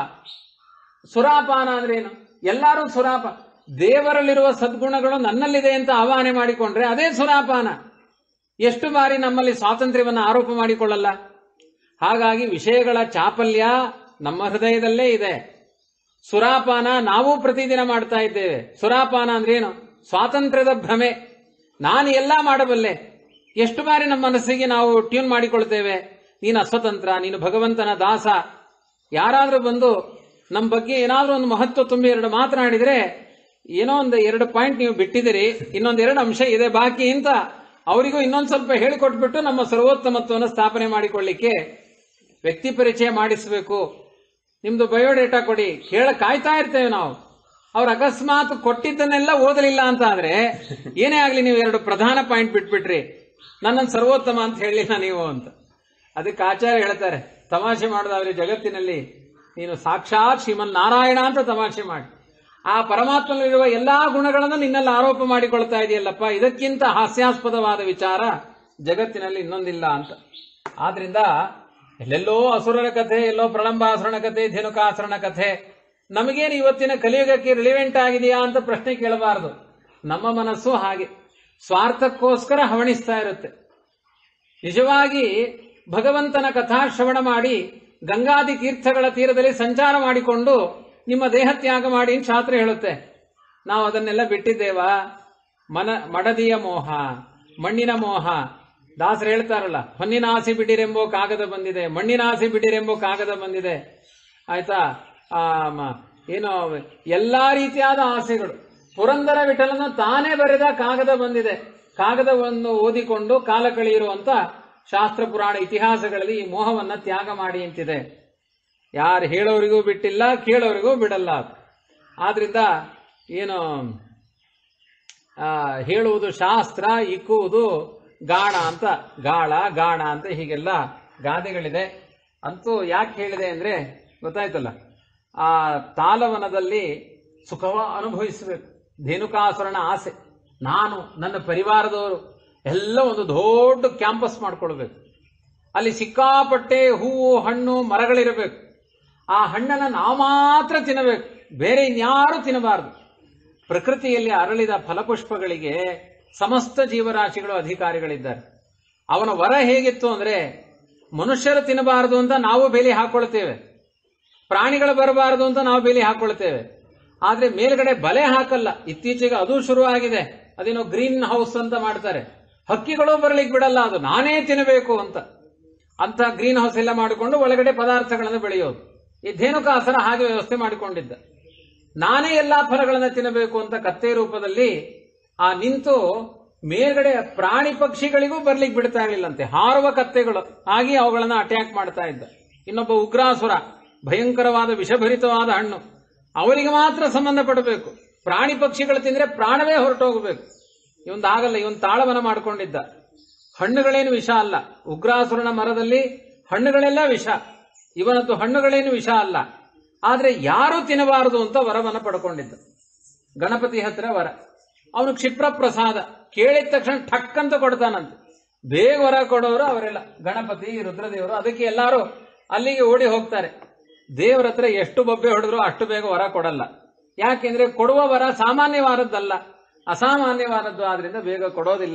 ಸುರಾಪಾನ ಅಂದ್ರೆ ಏನು ಎಲ್ಲರೂ ಸುರಾಪ ದೇವರಲ್ಲಿರುವ ಸದ್ಗುಣಗಳು ನನ್ನಲ್ಲಿದೆ ಅಂತ ಆವಾಹನೆ ಮಾಡಿಕೊಂಡ್ರೆ ಅದೇ ಸುರಾಪಾನ ಎಷ್ಟು ಬಾರಿ ನಮ್ಮಲ್ಲಿ ಸ್ವಾತಂತ್ರ್ಯವನ್ನು ಆರೋಪ ಮಾಡಿಕೊಳ್ಳಲ್ಲ ಹಾಗಾಗಿ ವಿಷಯಗಳ ಚಾಪಲ್ಯ ನಮ್ಮ ಹೃದಯದಲ್ಲೇ ಇದೆ ಸುರಾಪಾನ ನಾವು ಪ್ರತಿದಿನ ಮಾಡ್ತಾ ಇದ್ದೇವೆ ಸುರಾಪಾನ ಅಂದ್ರೆ ಏನು ಸ್ವಾತಂತ್ರ್ಯದ ಭ್ರಮೆ ನಾನು ಎಲ್ಲ ಮಾಡಬಲ್ಲೆ ಎಷ್ಟು ಬಾರಿ ನಮ್ಮ ಮನಸ್ಸಿಗೆ ನಾವು ಟ್ಯೂನ್ ಮಾಡಿಕೊಳ್ತೇವೆ ನೀನು ಅಸ್ವತಂತ್ರ ನೀನು ಭಗವಂತನ ದಾಸ ಯಾರಾದ್ರೂ ಬಂದು ನಮ್ಮ ಬಗ್ಗೆ ಏನಾದ್ರೂ ಒಂದು ಮಹತ್ವ ತುಂಬಿ ಎರಡು ಮಾತನಾಡಿದ್ರೆ ಏನೋ ಒಂದು ಎರಡು ಪಾಯಿಂಟ್ ನೀವು ಬಿಟ್ಟಿದ್ದೀರಿ ಇನ್ನೊಂದ್ ಎರಡು ಅಂಶ ಇದೆ ಬಾಕಿ ಅಂತ ಅವರಿಗೂ ಇನ್ನೊಂದ್ ಸ್ವಲ್ಪ ಹೇಳಿಕೊಟ್ಬಿಟ್ಟು ನಮ್ಮ ಸರ್ವೋತ್ತಮತ್ವವನ್ನು ಸ್ಥಾಪನೆ ಮಾಡಿಕೊಳ್ಳಿಕ್ಕೆ ವ್ಯಕ್ತಿ ಪರಿಚಯ ಮಾಡಿಸಬೇಕು ನಿಮ್ದು ಬಯೋಡೇಟಾ ಕೊಡಿ ಕೇಳ ಕಾಯ್ತಾ ಇರ್ತೇವೆ ನಾವು ಅವ್ರು ಅಕಸ್ಮಾತ್ ಕೊಟ್ಟಿದ್ದನ್ನೆಲ್ಲ ಓದಲಿಲ್ಲ ಅಂತ ಆದ್ರೆ ಏನೇ ಆಗ್ಲಿ ನೀವು ಎರಡು ಪ್ರಧಾನ ಪಾಯಿಂಟ್ ಬಿಟ್ಬಿಟ್ರಿ ನನ್ನನ್ನು ಸರ್ವೋತ್ತಮ ಅಂತ ಹೇಳಲಿಲ್ಲ ನೀವು ಅಂತ ಅದಕ್ಕೆ ಆಚಾರ್ಯ ಹೇಳ್ತಾರೆ ತಮಾಷೆ ಮಾಡಿದವ್ರೆ ಜಗತ್ತಿನಲ್ಲಿ ನೀನು ಸಾಕ್ಷಾತ್ ಶ್ರೀಮನ್ ನಾರಾಯಣ ಅಂತ ತಮಾಷೆ ಮಾಡಿ ಆ ಪರಮಾತ್ಮನಲ್ಲಿರುವ ಎಲ್ಲಾ ಗುಣಗಳನ್ನು ನಿನ್ನಲ್ಲಿ ಆರೋಪ ಮಾಡಿಕೊಳ್ತಾ ಇದೆಯಲ್ಲಪ್ಪ ಇದಕ್ಕಿಂತ ಹಾಸ್ಯಾಸ್ಪದವಾದ ವಿಚಾರ ಜಗತ್ತಿನಲ್ಲಿ ಇನ್ನೊಂದಿಲ್ಲ ಅಂತ ಆದ್ರಿಂದ ಎಲ್ಲೆಲ್ಲೋ ಅಸುರರ ಕಥೆ ಎಲ್ಲೋ ಪ್ರಳಂಬಾಸುರನ ಕಥೆ ಧೇನುಕಾಸುರನ ಕಥೆ ನಮಗೇನು ಇವತ್ತಿನ ಕಲಿಯುಗಕ್ಕೆ ರಿಲಿವೆಂಟ್ ಆಗಿದೆಯಾ ಅಂತ ಪ್ರಶ್ನೆ ಕೇಳಬಾರದು ನಮ್ಮ ಮನಸ್ಸು ಹಾಗೆ ಸ್ವಾರ್ಥಕ್ಕೋಸ್ಕರ ಹವಣಿಸ್ತಾ ಇರುತ್ತೆ ನಿಜವಾಗಿ ಭಗವಂತನ ಕಥಾಶ್ರವಣ ಮಾಡಿ ಗಂಗಾದಿ ತೀರ್ಥಗಳ ತೀರದಲ್ಲಿ ಸಂಚಾರ ಮಾಡಿಕೊಂಡು ನಿಮ್ಮ ದೇಹ ತ್ಯಾಗ ಮಾಡಿ ಅಂತ ಶಾಸ್ತ್ರ ಹೇಳುತ್ತೆ ನಾವು ಅದನ್ನೆಲ್ಲ ಬಿಟ್ಟಿದ್ದೇವಾ ಮನ ಮಡದಿಯ ಮೋಹ ಮಣ್ಣಿನ ಮೋಹ ದಾಸರು ಹೇಳ್ತಾರಲ್ಲ ಹೊನ್ನಿನ ಆಸೆ ಬಿಡಿರೆಂಬೋ ಕಾಗದ ಬಂದಿದೆ ಮಣ್ಣಿನ ಆಸೆ ಬಿಡಿರೆಂಬೋ ಕಾಗದ ಬಂದಿದೆ ಆಯ್ತಾ ಆ ಮ- ಏನೋ ಎಲ್ಲಾ ರೀತಿಯಾದ ಆಸೆಗಳು ಪುರಂದರ ವಿಠಲನ ತಾನೇ ಬರೆದ ಕಾಗದ ಬಂದಿದೆ ಕಾಗದವನ್ನು ಓದಿಕೊಂಡು ಕಾಲ ಕಳೆಯಿರುವಂತ ಶಾಸ್ತ್ರ ಪುರಾಣ ಇತಿಹಾಸಗಳಲ್ಲಿ ಈ ಮೋಹವನ್ನ ತ್ಯಾಗ ಮಾಡಿ ಅಂತಿದೆ ಯಾರು ಹೇಳೋರಿಗೂ ಬಿಟ್ಟಿಲ್ಲ ಕೇಳೋರಿಗೂ ಬಿಡಲ್ಲ ಆದ್ರಿಂದ ಏನು ಆ, ಹೇಳುವುದು ಶಾಸ್ತ್ರ ಇಕ್ಕುವುದು ಗಾಣ ಅಂತ ಗಾಳ ಗಾಣ ಅಂತ ಹೀಗೆಲ್ಲ ಗಾದೆಗಳಿದೆ ಅಂತೂ ಯಾಕೆ ಹೇಳಿದೆ ಅಂದ್ರೆ ಗೊತ್ತಾಯ್ತಲ್ಲ ಆ ತಾಲವನದಲ್ಲಿ ಸುಖವ ಅನುಭವಿಸಬೇಕು ಧೇನುಕಾಸುರನ ಆಸೆ ನಾನು ನನ್ನ ಪರಿವಾರದವರು ಎಲ್ಲ ಒಂದು ದೊಡ್ಡ ಕ್ಯಾಂಪಸ್ ಮಾಡ್ಕೊಳ್ಬೇಕು ಅಲ್ಲಿ ಸಿಕ್ಕಾಪಟ್ಟೆ ಹೂವು ಹಣ್ಣು ಮರಗಳಿರಬೇಕು ಆ ಹಣ್ಣನ್ನು ನಾವು ಮಾತ್ರ ತಿನ್ನಬೇಕು ಬೇರೆ ಇನ್ಯಾರು ತಿನ್ನಬಾರದು ಪ್ರಕೃತಿಯಲ್ಲಿ ಅರಳಿದ ಫಲಪುಷ್ಪಗಳಿಗೆ ಸಮಸ್ತ ಜೀವರಾಶಿಗಳು ಅಧಿಕಾರಿಗಳಿದ್ದಾರೆ ಅವನ ವರ ಹೇಗಿತ್ತು ಅಂದ್ರೆ ಮನುಷ್ಯರು ತಿನ್ನಬಾರದು ಅಂತ ನಾವು ಬೇಲಿ ಹಾಕೊಳ್ತೇವೆ ಪ್ರಾಣಿಗಳು ಬರಬಾರದು ಅಂತ ನಾವು ಬೇಲಿ ಹಾಕೊಳ್ತೇವೆ ಆದ್ರೆ ಮೇಲ್ಗಡೆ ಬಲೆ ಹಾಕಲ್ಲ ಇತ್ತೀಚೆಗೆ ಅದು ಶುರುವಾಗಿದೆ ಅದೇನೋ ಗ್ರೀನ್ ಹೌಸ್ ಅಂತ ಮಾಡ್ತಾರೆ ಹಕ್ಕಿಗಳು ಬರ್ಲಿಕ್ಕೆ ಬಿಡಲ್ಲ ಅದು ನಾನೇ ತಿನ್ನಬೇಕು ಅಂತ ಅಂತ ಗ್ರೀನ್ ಹೌಸ್ ಎಲ್ಲ ಮಾಡಿಕೊಂಡು ಒಳಗಡೆ ಪದಾರ್ಥಗಳನ್ನು ಬೆಳೆಯೋದು ಈ ಧೇನುಕಾಸನ ಹಾಗೆ ವ್ಯವಸ್ಥೆ ಮಾಡಿಕೊಂಡಿದ್ದ ನಾನೇ ಎಲ್ಲಾ ಫಲಗಳನ್ನು ತಿನ್ನಬೇಕು ಅಂತ ಕತ್ತೆ ರೂಪದಲ್ಲಿ ಆ ನಿಂತು ಮೇಲ್ಗಡೆ ಪ್ರಾಣಿ ಪಕ್ಷಿಗಳಿಗೂ ಬರ್ಲಿಕ್ಕೆ ಬಿಡ್ತಾ ಇರಲಿಲ್ಲಂತೆ ಹಾರುವ ಕತ್ತೆಗಳು ಹಾಗೆ ಅವುಗಳನ್ನ ಅಟ್ಯಾಕ್ ಮಾಡ್ತಾ ಇದ್ದ ಇನ್ನೊಬ್ಬ ಉಗ್ರಾಸುರ ಭಯಂಕರವಾದ ವಿಷಭರಿತವಾದ ಹಣ್ಣು ಅವರಿಗೆ ಮಾತ್ರ ಸಂಬಂಧಪಡಬೇಕು ಪ್ರಾಣಿ ಪಕ್ಷಿಗಳು ತಿಂದ್ರೆ ಪ್ರಾಣವೇ ಹೊರಟೋಗಬೇಕು ಇವನ್ ಆಗಲ್ಲ ಇವನ್ ತಾಳವನ ಮಾಡಿಕೊಂಡಿದ್ದ ಹಣ್ಣುಗಳೇನು ವಿಷ ಅಲ್ಲ ಉಗ್ರಾಸುರನ ಮರದಲ್ಲಿ ಹಣ್ಣುಗಳೆಲ್ಲ ವಿಷ ಇವನದ್ದು ಹಣ್ಣುಗಳೇನು ವಿಷ ಅಲ್ಲ ಆದ್ರೆ ಯಾರು ತಿನ್ನಬಾರದು ಅಂತ ವರವನ್ನ ಪಡ್ಕೊಂಡಿದ್ದ ಗಣಪತಿ ಹತ್ರ ವರ ಅವನು ಕ್ಷಿಪ್ರ ಪ್ರಸಾದ ಕೇಳಿದ ತಕ್ಷಣ ಠಕ್ ಅಂತ ಕೊಡ್ತಾನಂತೆ ಬೇಗ ವರ ಕೊಡೋರು ಅವರೆಲ್ಲ ಗಣಪತಿ ರುದ್ರದೇವರು ಅದಕ್ಕೆ ಎಲ್ಲಾರು ಅಲ್ಲಿಗೆ ಓಡಿ ಹೋಗ್ತಾರೆ ದೇವರ ಹತ್ರ ಎಷ್ಟು ಬೊಬ್ಬೆ ಹೊಡೆದ್ರು ಅಷ್ಟು ಬೇಗ ವರ ಕೊಡಲ್ಲ ಯಾಕೆಂದ್ರೆ ಕೊಡುವ ವರ ಸಾಮಾನ್ಯವಾದದ್ದಲ್ಲ ಅಸಾಮಾನ್ಯವಾದದ್ದು ಆದ್ರಿಂದ ಬೇಗ ಕೊಡೋದಿಲ್ಲ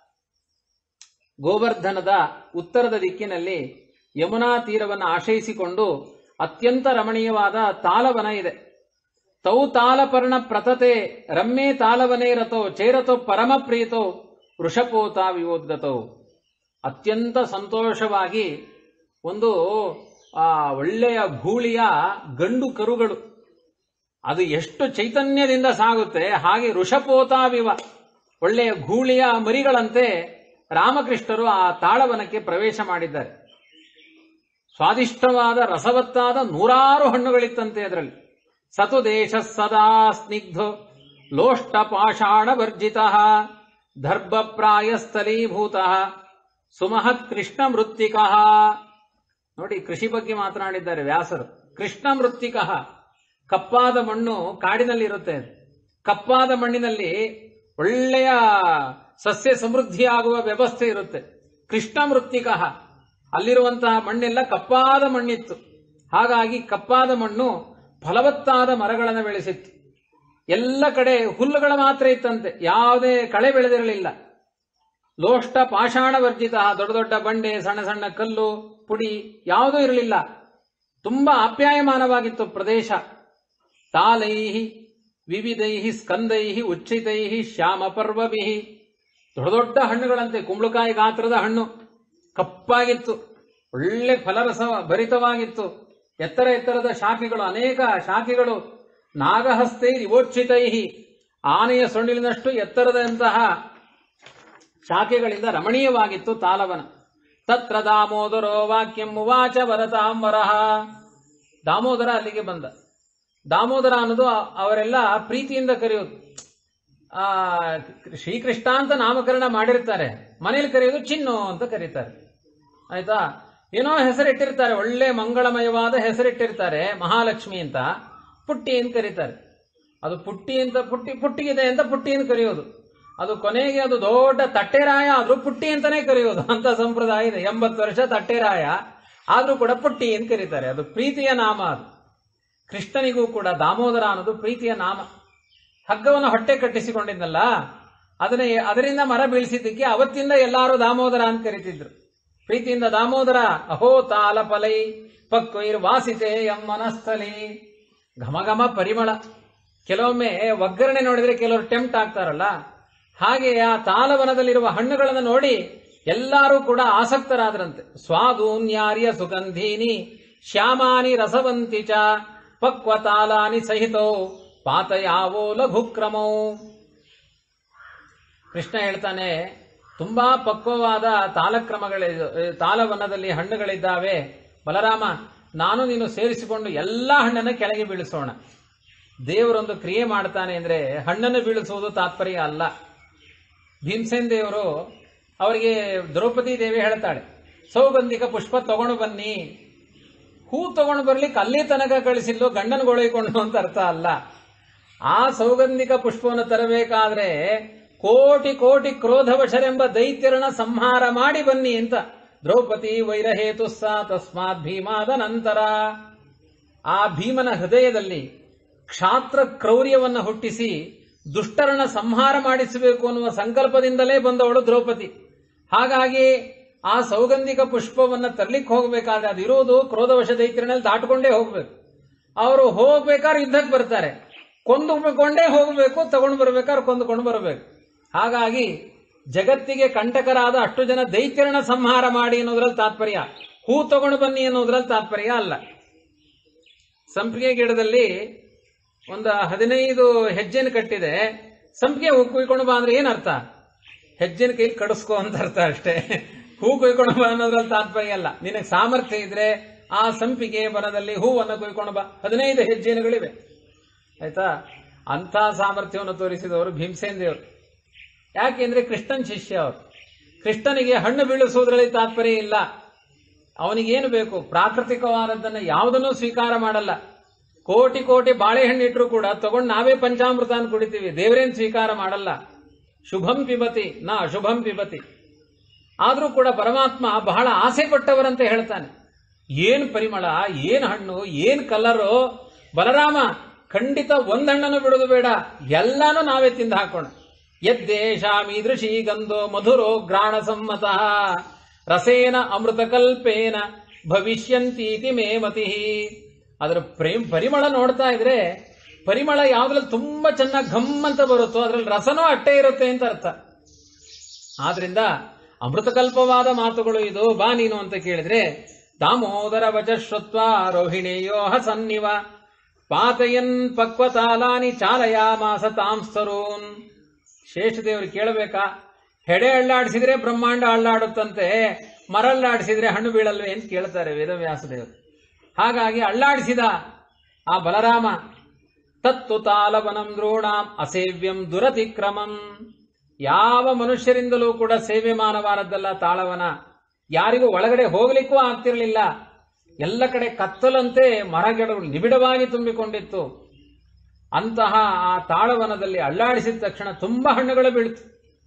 ಗೋವರ್ಧನದ ಉತ್ತರದ ದಿಕ್ಕಿನಲ್ಲಿ ಯಮುನಾ ತೀರವನ್ನು ಆಶ್ರಯಿಸಿಕೊಂಡು ಅತ್ಯಂತ ರಮಣೀಯವಾದ ತಾಲವನ ಇದೆ ತೌ ತಾಲಪರ್ಣ ಪ್ರತತೆ ರಮ್ಯೆ ತಾಲವನೇ ರಥೋ ಚೇರತೋ ಪರಮ ಪ್ರೀತೋ ವೃಷಪೋತ ವಿವೋದ್ಗತೋ ಅತ್ಯಂತ ಸಂತೋಷವಾಗಿ ಒಂದು ಆ ಒಳ್ಳೆಯ ಗೂಳಿಯ ಗಂಡು ಕರುಗಳು ಅದು ಎಷ್ಟು ಚೈತನ್ಯದಿಂದ ಸಾಗುತ್ತೆ ಹಾಗೆ ಋಷಪೋತಾವಿವ ಒಳ್ಳೆಯ ಗೂಳಿಯ ಮರಿಗಳಂತೆ ರಾಮಕೃಷ್ಣರು ಆ ತಾಳವನಕ್ಕೆ ಪ್ರವೇಶ ಮಾಡಿದ್ದಾರೆ ಸ್ವಾದಿಷ್ಟವಾದ ರಸವತ್ತಾದ ನೂರಾರು ಹಣ್ಣುಗಳಿತ್ತಂತೆ ಅದರಲ್ಲಿ ಸತು ದೇಶ ಸದಾ ಸ್ನಿಗ್ಧೋ ಲೋಷ್ಟ ಪಾಷಾಣ ವರ್ಜಿತ ದರ್ಭ ಪ್ರಾಯ ಸ್ಥಳೀಭೂತ ಸುಮಹತ್ ಕೃಷ್ಣ ಮೃತ್ತಿಕ ನೋಡಿ ಕೃಷಿ ಬಗ್ಗೆ ಮಾತನಾಡಿದ್ದಾರೆ ವ್ಯಾಸರು ಕೃಷ್ಣ ಮೃತ್ತಿಕ ಕಪ್ಪಾದ ಮಣ್ಣು ಕಾಡಿನಲ್ಲಿ ಇರುತ್ತೆ ಕಪ್ಪಾದ ಮಣ್ಣಿನಲ್ಲಿ ಒಳ್ಳೆಯ ಸಸ್ಯ ಸಮೃದ್ಧಿಯಾಗುವ ವ್ಯವಸ್ಥೆ ಇರುತ್ತೆ ಕೃಷ್ಣ ಮೃತ್ತಿಕ ಅಲ್ಲಿರುವಂತಹ ಮಣ್ಣೆಲ್ಲ ಕಪ್ಪಾದ ಮಣ್ಣಿತ್ತು ಹಾಗಾಗಿ ಕಪ್ಪಾದ ಮಣ್ಣು ಫಲವತ್ತಾದ ಮರಗಳನ್ನು ಬೆಳೆಸಿತ್ತು ಎಲ್ಲ ಕಡೆ ಹುಲ್ಲುಗಳ ಮಾತ್ರ ಇತ್ತಂತೆ ಯಾವುದೇ ಕಳೆ ಬೆಳೆದಿರಲಿಲ್ಲ ಲೋಷ್ಟ ಪಾಷಾಣ ವರ್ಜಿತ ದೊಡ್ಡ ದೊಡ್ಡ ಬಂಡೆ ಸಣ್ಣ ಸಣ್ಣ ಕಲ್ಲು ಪುಡಿ ಯಾವುದೂ ಇರಲಿಲ್ಲ ತುಂಬಾ ಆಪ್ಯಾಯಮಾನವಾಗಿತ್ತು ಪ್ರದೇಶ ತಾಲೈಹಿ ವಿವಿಧೈಹಿ ಸ್ಕಂದೈಹಿ ಉಚ್ಛಿತೈಹಿ ಶ್ಯಾಮ ಪರ್ವಭಿಹಿ ದೊಡ್ಡ ದೊಡ್ಡ ಹಣ್ಣುಗಳಂತೆ ಕುಂಬಳಕಾಯಿ ಗಾತ್ರದ ಹಣ್ಣು ಕಪ್ಪಾಗಿತ್ತು ಒಳ್ಳೆ ಫಲರಸ ಭರಿತವಾಗಿತ್ತು ಎತ್ತರ ಎತ್ತರದ ಶಾಖೆಗಳು ಅನೇಕ ಶಾಖೆಗಳು ನಾಗಹಸ್ತೈ ರಿವೋಚ್ಛಿತೈಹಿ ಆನೆಯ ಸೊಂಡಿಲಿನಷ್ಟು ಎತ್ತರದಂತಹ ಶಾಖೆಗಳಿಂದ ರಮಣೀಯವಾಗಿತ್ತು ತಾಲವನ ತತ್ರ ದಾಮೋದರೋ ವಾಕ್ಯಂ ಉವಾಚ ವರತಾಂಬರಃ ದಾಮೋದರ ಅಲ್ಲಿಗೆ ಬಂದ ದಾಮೋದರ ಅನ್ನೋದು ಅವರೆಲ್ಲ ಪ್ರೀತಿಯಿಂದ ಕರೆಯೋದು ಆ ಶ್ರೀಕೃಷ್ಣ ಅಂತ ನಾಮಕರಣ ಮಾಡಿರ್ತಾರೆ ಮನೇಲಿ ಕರೆಯೋದು ಚಿನ್ನು ಅಂತ ಕರೀತಾರೆ ಆಯ್ತಾ ಏನೋ ಹೆಸರಿಟ್ಟಿರ್ತಾರೆ ಒಳ್ಳೆ ಮಂಗಳಮಯವಾದ ಹೆಸರಿಟ್ಟಿರ್ತಾರೆ ಮಹಾಲಕ್ಷ್ಮಿ ಅಂತ ಪುಟ್ಟಿ ಅಂತ ಕರೀತಾರೆ ಅದು ಪುಟ್ಟಿ ಅಂತ ಪುಟ್ಟಿ ಪುಟ್ಟಿಗಿದೆ ಅಂತ ಪುಟ್ಟಿ ಅಂತ ಕರೆಯೋದು ಅದು ಕೊನೆಗೆ ಅದು ದೊಡ್ಡ ತಟ್ಟೆರಾಯ ಆದ್ರೂ ಪುಟ್ಟಿ ಅಂತಾನೆ ಕರೆಯೋದು ಅಂತ ಸಂಪ್ರದಾಯ ಇದೆ ಎಂಬತ್ತು ವರ್ಷ ತಟ್ಟೆರಾಯ ಆದ್ರೂ ಕೂಡ ಪುಟ್ಟಿ ಅಂತ ಕರೀತಾರೆ ಅದು ಪ್ರೀತಿಯ ನಾಮ ಅದು ಕೃಷ್ಣನಿಗೂ ಕೂಡ ದಾಮೋದರ ಅನ್ನೋದು ಪ್ರೀತಿಯ ನಾಮ ಹಗ್ಗವನ್ನು ಹೊಟ್ಟೆ ಕಟ್ಟಿಸಿಕೊಂಡಿದ್ನಲ್ಲ ಅದನ್ನ ಅದರಿಂದ ಮರ ಬೀಳಿಸಿದ್ದಕ್ಕೆ ಅವತ್ತಿಂದ ಎಲ್ಲಾರು ದಾಮೋದರ ಅಂತ ಕರಿತಿದ್ರು ಪ್ರೀತಿಯಿಂದ ದಾಮೋದರ ಅಹೋ ತಾಲ ಫಲೈ ಪಕ್ವೈರ್ ವಾಸಿತೆ ಎಮ್ಮನಸ್ಥಲಿ ಘಮ ಘಮ ಪರಿಮಳ ಕೆಲವೊಮ್ಮೆ ಒಗ್ಗರಣೆ ನೋಡಿದ್ರೆ ಕೆಲವರು ಟೆಂಪ್ಟ್ ಆಗ್ತಾರಲ್ಲ ಹಾಗೆ ಆ ತಾಲವನದಲ್ಲಿರುವ ಹಣ್ಣುಗಳನ್ನು ನೋಡಿ ಎಲ್ಲರೂ ಕೂಡ ಆಸಕ್ತರಾದ್ರಂತೆ ಸ್ವಾದೂನ್ಯಾರ್ಯ ಸುಗಂಧೀನಿ ಶ್ಯಾಮಾನಿ ರಸವಂತಿ ಚ ಪಕ್ವ ತಾಲಾನಿ ಸಹಿತೋ ಪಾತಯಾವೋ ಲಘುಕ್ರಮೋ ಕೃಷ್ಣ ಹೇಳ್ತಾನೆ ತುಂಬಾ ಪಕ್ವವಾದ ತಾಲಕ್ರಮಗಳ ತಾಲವನದಲ್ಲಿ ಹಣ್ಣುಗಳಿದ್ದಾವೆ ಬಲರಾಮ ನಾನು ನೀನು ಸೇರಿಸಿಕೊಂಡು ಎಲ್ಲಾ ಹಣ್ಣನ್ನು ಕೆಳಗೆ ಬೀಳಿಸೋಣ ದೇವರೊಂದು ಕ್ರಿಯೆ ಮಾಡ್ತಾನೆ ಅಂದ್ರೆ ಹಣ್ಣನ್ನು ಬೀಳಿಸುವುದು ತಾತ್ಪರ್ಯ ಅಲ್ಲ ಭೀಮಸೇನ್ ದೇವರು ಅವರಿಗೆ ದ್ರೌಪದಿ ದೇವಿ ಹೇಳ್ತಾಳೆ ಸೌಗಂಧಿಕ ಪುಷ್ಪ ತಗೊಂಡು ಬನ್ನಿ ಹೂ ತಗೊಂಡು ಬರ್ಲಿಕ್ಕೆ ಅಲ್ಲಿ ತನಕ ಕಳಿಸಿಲ್ಲೋ ಗಂಡನಗೊಳಿಕೊಂಡು ಅಂತ ಅರ್ಥ ಅಲ್ಲ ಆ ಸೌಗಂಧಿಕ ಪುಷ್ಪವನ್ನು ತರಬೇಕಾದ್ರೆ ಕೋಟಿ ಕೋಟಿ ಕ್ರೋಧವಶರೆಂಬ ದೈತ್ಯರನ್ನ ಸಂಹಾರ ಮಾಡಿ ಬನ್ನಿ ಅಂತ ದ್ರೌಪದಿ ವೈರಹೇತು ಸ ತಸ್ಮಾತ್ ಭೀಮಾದ ನಂತರ ಆ ಭೀಮನ ಹೃದಯದಲ್ಲಿ ಕ್ಷಾತ್ರ ಕ್ರೌರ್ಯವನ್ನ ಹುಟ್ಟಿಸಿ ದುಷ್ಟರನ್ನ ಸಂಹಾರ ಮಾಡಿಸಬೇಕು ಅನ್ನುವ ಸಂಕಲ್ಪದಿಂದಲೇ ಬಂದವಳು ದ್ರೌಪದಿ ಹಾಗಾಗಿ ಆ ಸೌಗಂಧಿಕ ಪುಷ್ಪವನ್ನ ತರ್ಲಿಕ್ಕೆ ಹೋಗ್ಬೇಕಾದ್ರೆ ಅದಿರೋದು ಕ್ರೋಧವಶ ದೈತ್ಯರಲ್ಲಿ ದಾಟ್ಕೊಂಡೇ ಹೋಗ್ಬೇಕು ಅವರು ಹೋಗ್ಬೇಕಾದ್ರೆ ಯುದ್ಧಕ್ಕೆ ಬರ್ತಾರೆ ಕೊಂದುಕೊಂಡೇ ಹೋಗಬೇಕು ತಗೊಂಡು ಬರ್ಬೇಕಾದ್ರೆ ಕೊಂದುಕೊಂಡು ಬರಬೇಕು ಹಾಗಾಗಿ ಜಗತ್ತಿಗೆ ಕಂಟಕರಾದ ಅಷ್ಟು ಜನ ದೈತ್ಯರನ್ನ ಸಂಹಾರ ಮಾಡಿ ಅನ್ನೋದ್ರಲ್ಲಿ ತಾತ್ಪರ್ಯ ಹೂ ತಗೊಂಡು ಬನ್ನಿ ಅನ್ನೋದ್ರಲ್ಲಿ ತಾತ್ಪರ್ಯ ಅಲ್ಲ ಸಂಪಿಗೆ ಗಿಡದಲ್ಲಿ ಒಂದು ಹದಿನೈದು ಹೆಜ್ಜೆನ ಕಟ್ಟಿದೆ ಸಂಪಿಗೆ ಹೂ ಕುಯ್ಕೊಂಡು ಬಾ ಅಂದ್ರೆ ಏನರ್ಥ ಹೆಜ್ಜೆನ ಕೈ ಕಡಿಸ್ಕೋ ಅಂತ ಅರ್ಥ ಅಷ್ಟೇ ಹೂ ಕುಯ್ಕೊಂಡು ಬಾ ಅನ್ನೋದ್ರಲ್ಲಿ ತಾತ್ಪರ್ಯ ಅಲ್ಲ ನಿನಗೆ ಸಾಮರ್ಥ್ಯ ಇದ್ರೆ ಆ ಸಂಪಿಗೆ ಬನದಲ್ಲಿ ಹೂವನ್ನು ಕುಯ್ಕೊಂಡು ಬಾ ಹದಿನೈದು ಹೆಜ್ಜೆನುಗಳಿವೆ ಆಯ್ತಾ ಅಂಥ ಸಾಮರ್ಥ್ಯವನ್ನು ತೋರಿಸಿದವರು ಭೀಮಸೇನ್ ದೇವರು ಯಾಕೆಂದ್ರೆ ಕೃಷ್ಣನ್ ಶಿಷ್ಯ ಅವರು ಕೃಷ್ಣನಿಗೆ ಹಣ್ಣು ಬೀಳಿಸುವುದರಲ್ಲಿ ತಾತ್ಪರ್ಯ ಇಲ್ಲ ಅವನಿಗೇನು ಬೇಕು ಪ್ರಾಕೃತಿಕವಾದದ್ದನ್ನು ಯಾವುದನ್ನೂ ಸ್ವೀಕಾರ ಮಾಡಲ್ಲ ಕೋಟಿ ಕೋಟಿ ಬಾಳೆಹಣ್ಣು ಇಟ್ಟರು ಕೂಡ ತಗೊಂಡು ನಾವೇ ಪಂಚಾಮೃತಾನ್ ಕುಡಿತೀವಿ ದೇವರೇನ್ ಸ್ವೀಕಾರ ಮಾಡಲ್ಲ ಶುಭಂ ಪಿಬತಿ ನಾ ಅಶುಭಂ ಪಿಬತಿ ಆದ್ರೂ ಕೂಡ ಪರಮಾತ್ಮ ಬಹಳ ಆಸೆ ಪಟ್ಟವರಂತೆ ಹೇಳ್ತಾನೆ ಏನ್ ಪರಿಮಳ ಏನ್ ಹಣ್ಣು ಏನ್ ಕಲರು ಬಲರಾಮ ಖಂಡಿತ ಒಂದಣ್ಣನು ಬಿಡೋದು ಬೇಡ ಎಲ್ಲಾನು ನಾವೇ ತಿಂದು ಹಾಕೋಣ ಯದ್ದೇಶಾಮೀದೃಶಿ ಗಂಧೋ ಮಧುರೋ ಗ್ರಾಣ ಸಮ್ಮತಃ ರಸೇನ ಅಮೃತಕಲ್ಪೇನ ಭವಿಷ್ಯಂತೀತಿ ಮೇ ಮತಿ ಅದರ ಪ್ರೇಮ್ ಪರಿಮಳ ನೋಡ್ತಾ ಇದ್ರೆ ಪರಿಮಳ ಯಾವ್ದ್ರಲ್ಲಿ ತುಂಬಾ ಚೆನ್ನಾಗಿ ಘಮ್ ಅಂತ ಬರುತ್ತೋ ಅದ್ರಲ್ಲಿ ರಸನೂ ಅಟ್ಟೆ ಇರುತ್ತೆ ಅಂತ ಅರ್ಥ ಆದ್ರಿಂದ ಅಮೃತಕಲ್ಪವಾದ ಮಾತುಗಳು ಇದು ಬಾ ನೀನು ಅಂತ ಕೇಳಿದ್ರೆ ದಾಮೋದರ ವಜಶ್ರುತ್ವ ರೋಹಿಣಿಯೋ ಹಸನ್ನಿವ ಪಾತಯನ್ ಪಕ್ವತಾಲಾನಿ ಚಾಲಯ ಮಾಸ ತಾಂಸ್ತರೂನ್ ಶೇಷದೇವರು ಕೇಳಬೇಕಾ ಹೆಡೆ ಅಳ್ಳಾಡಿಸಿದ್ರೆ ಬ್ರಹ್ಮಾಂಡ ಅಳ್ಳಾಡುತ್ತಂತೆ ಮರಲ್ಲಾಡಿಸಿದ್ರೆ ಹಣ್ಣು ಬೀಳಲ್ವೇ ಅಂತ ಕೇಳ್ತಾರೆ ವೇದವ್ಯಾಸದೇವರು ಹಾಗಾಗಿ ಅಳ್ಳಾಡಿಸಿದ ಆ ಬಲರಾಮ ತತ್ತು ತಾಲವನಂ ದ್ರೋಣಾಂ ಅಸೇವ್ಯಂ ದುರತಿಕ್ರಮಂ ಯಾವ ಮನುಷ್ಯರಿಂದಲೂ ಕೂಡ ಸೇವೆ ಮಾನವಾರದ್ದಲ್ಲ ತಾಳವನ ಯಾರಿಗೂ ಒಳಗಡೆ ಹೋಗ್ಲಿಕ್ಕೂ ಆಗ್ತಿರಲಿಲ್ಲ ಎಲ್ಲ ಕಡೆ ಕತ್ತಲಂತೆ ಮರಗಿಡಗಳು ನಿಬಿಡವಾಗಿ ತುಂಬಿಕೊಂಡಿತ್ತು ಅಂತಹ ಆ ತಾಳವನದಲ್ಲಿ ಅಳ್ಳಾಡಿಸಿದ ತಕ್ಷಣ ತುಂಬಾ ಹಣ್ಣುಗಳು ಬೀಳ್ತು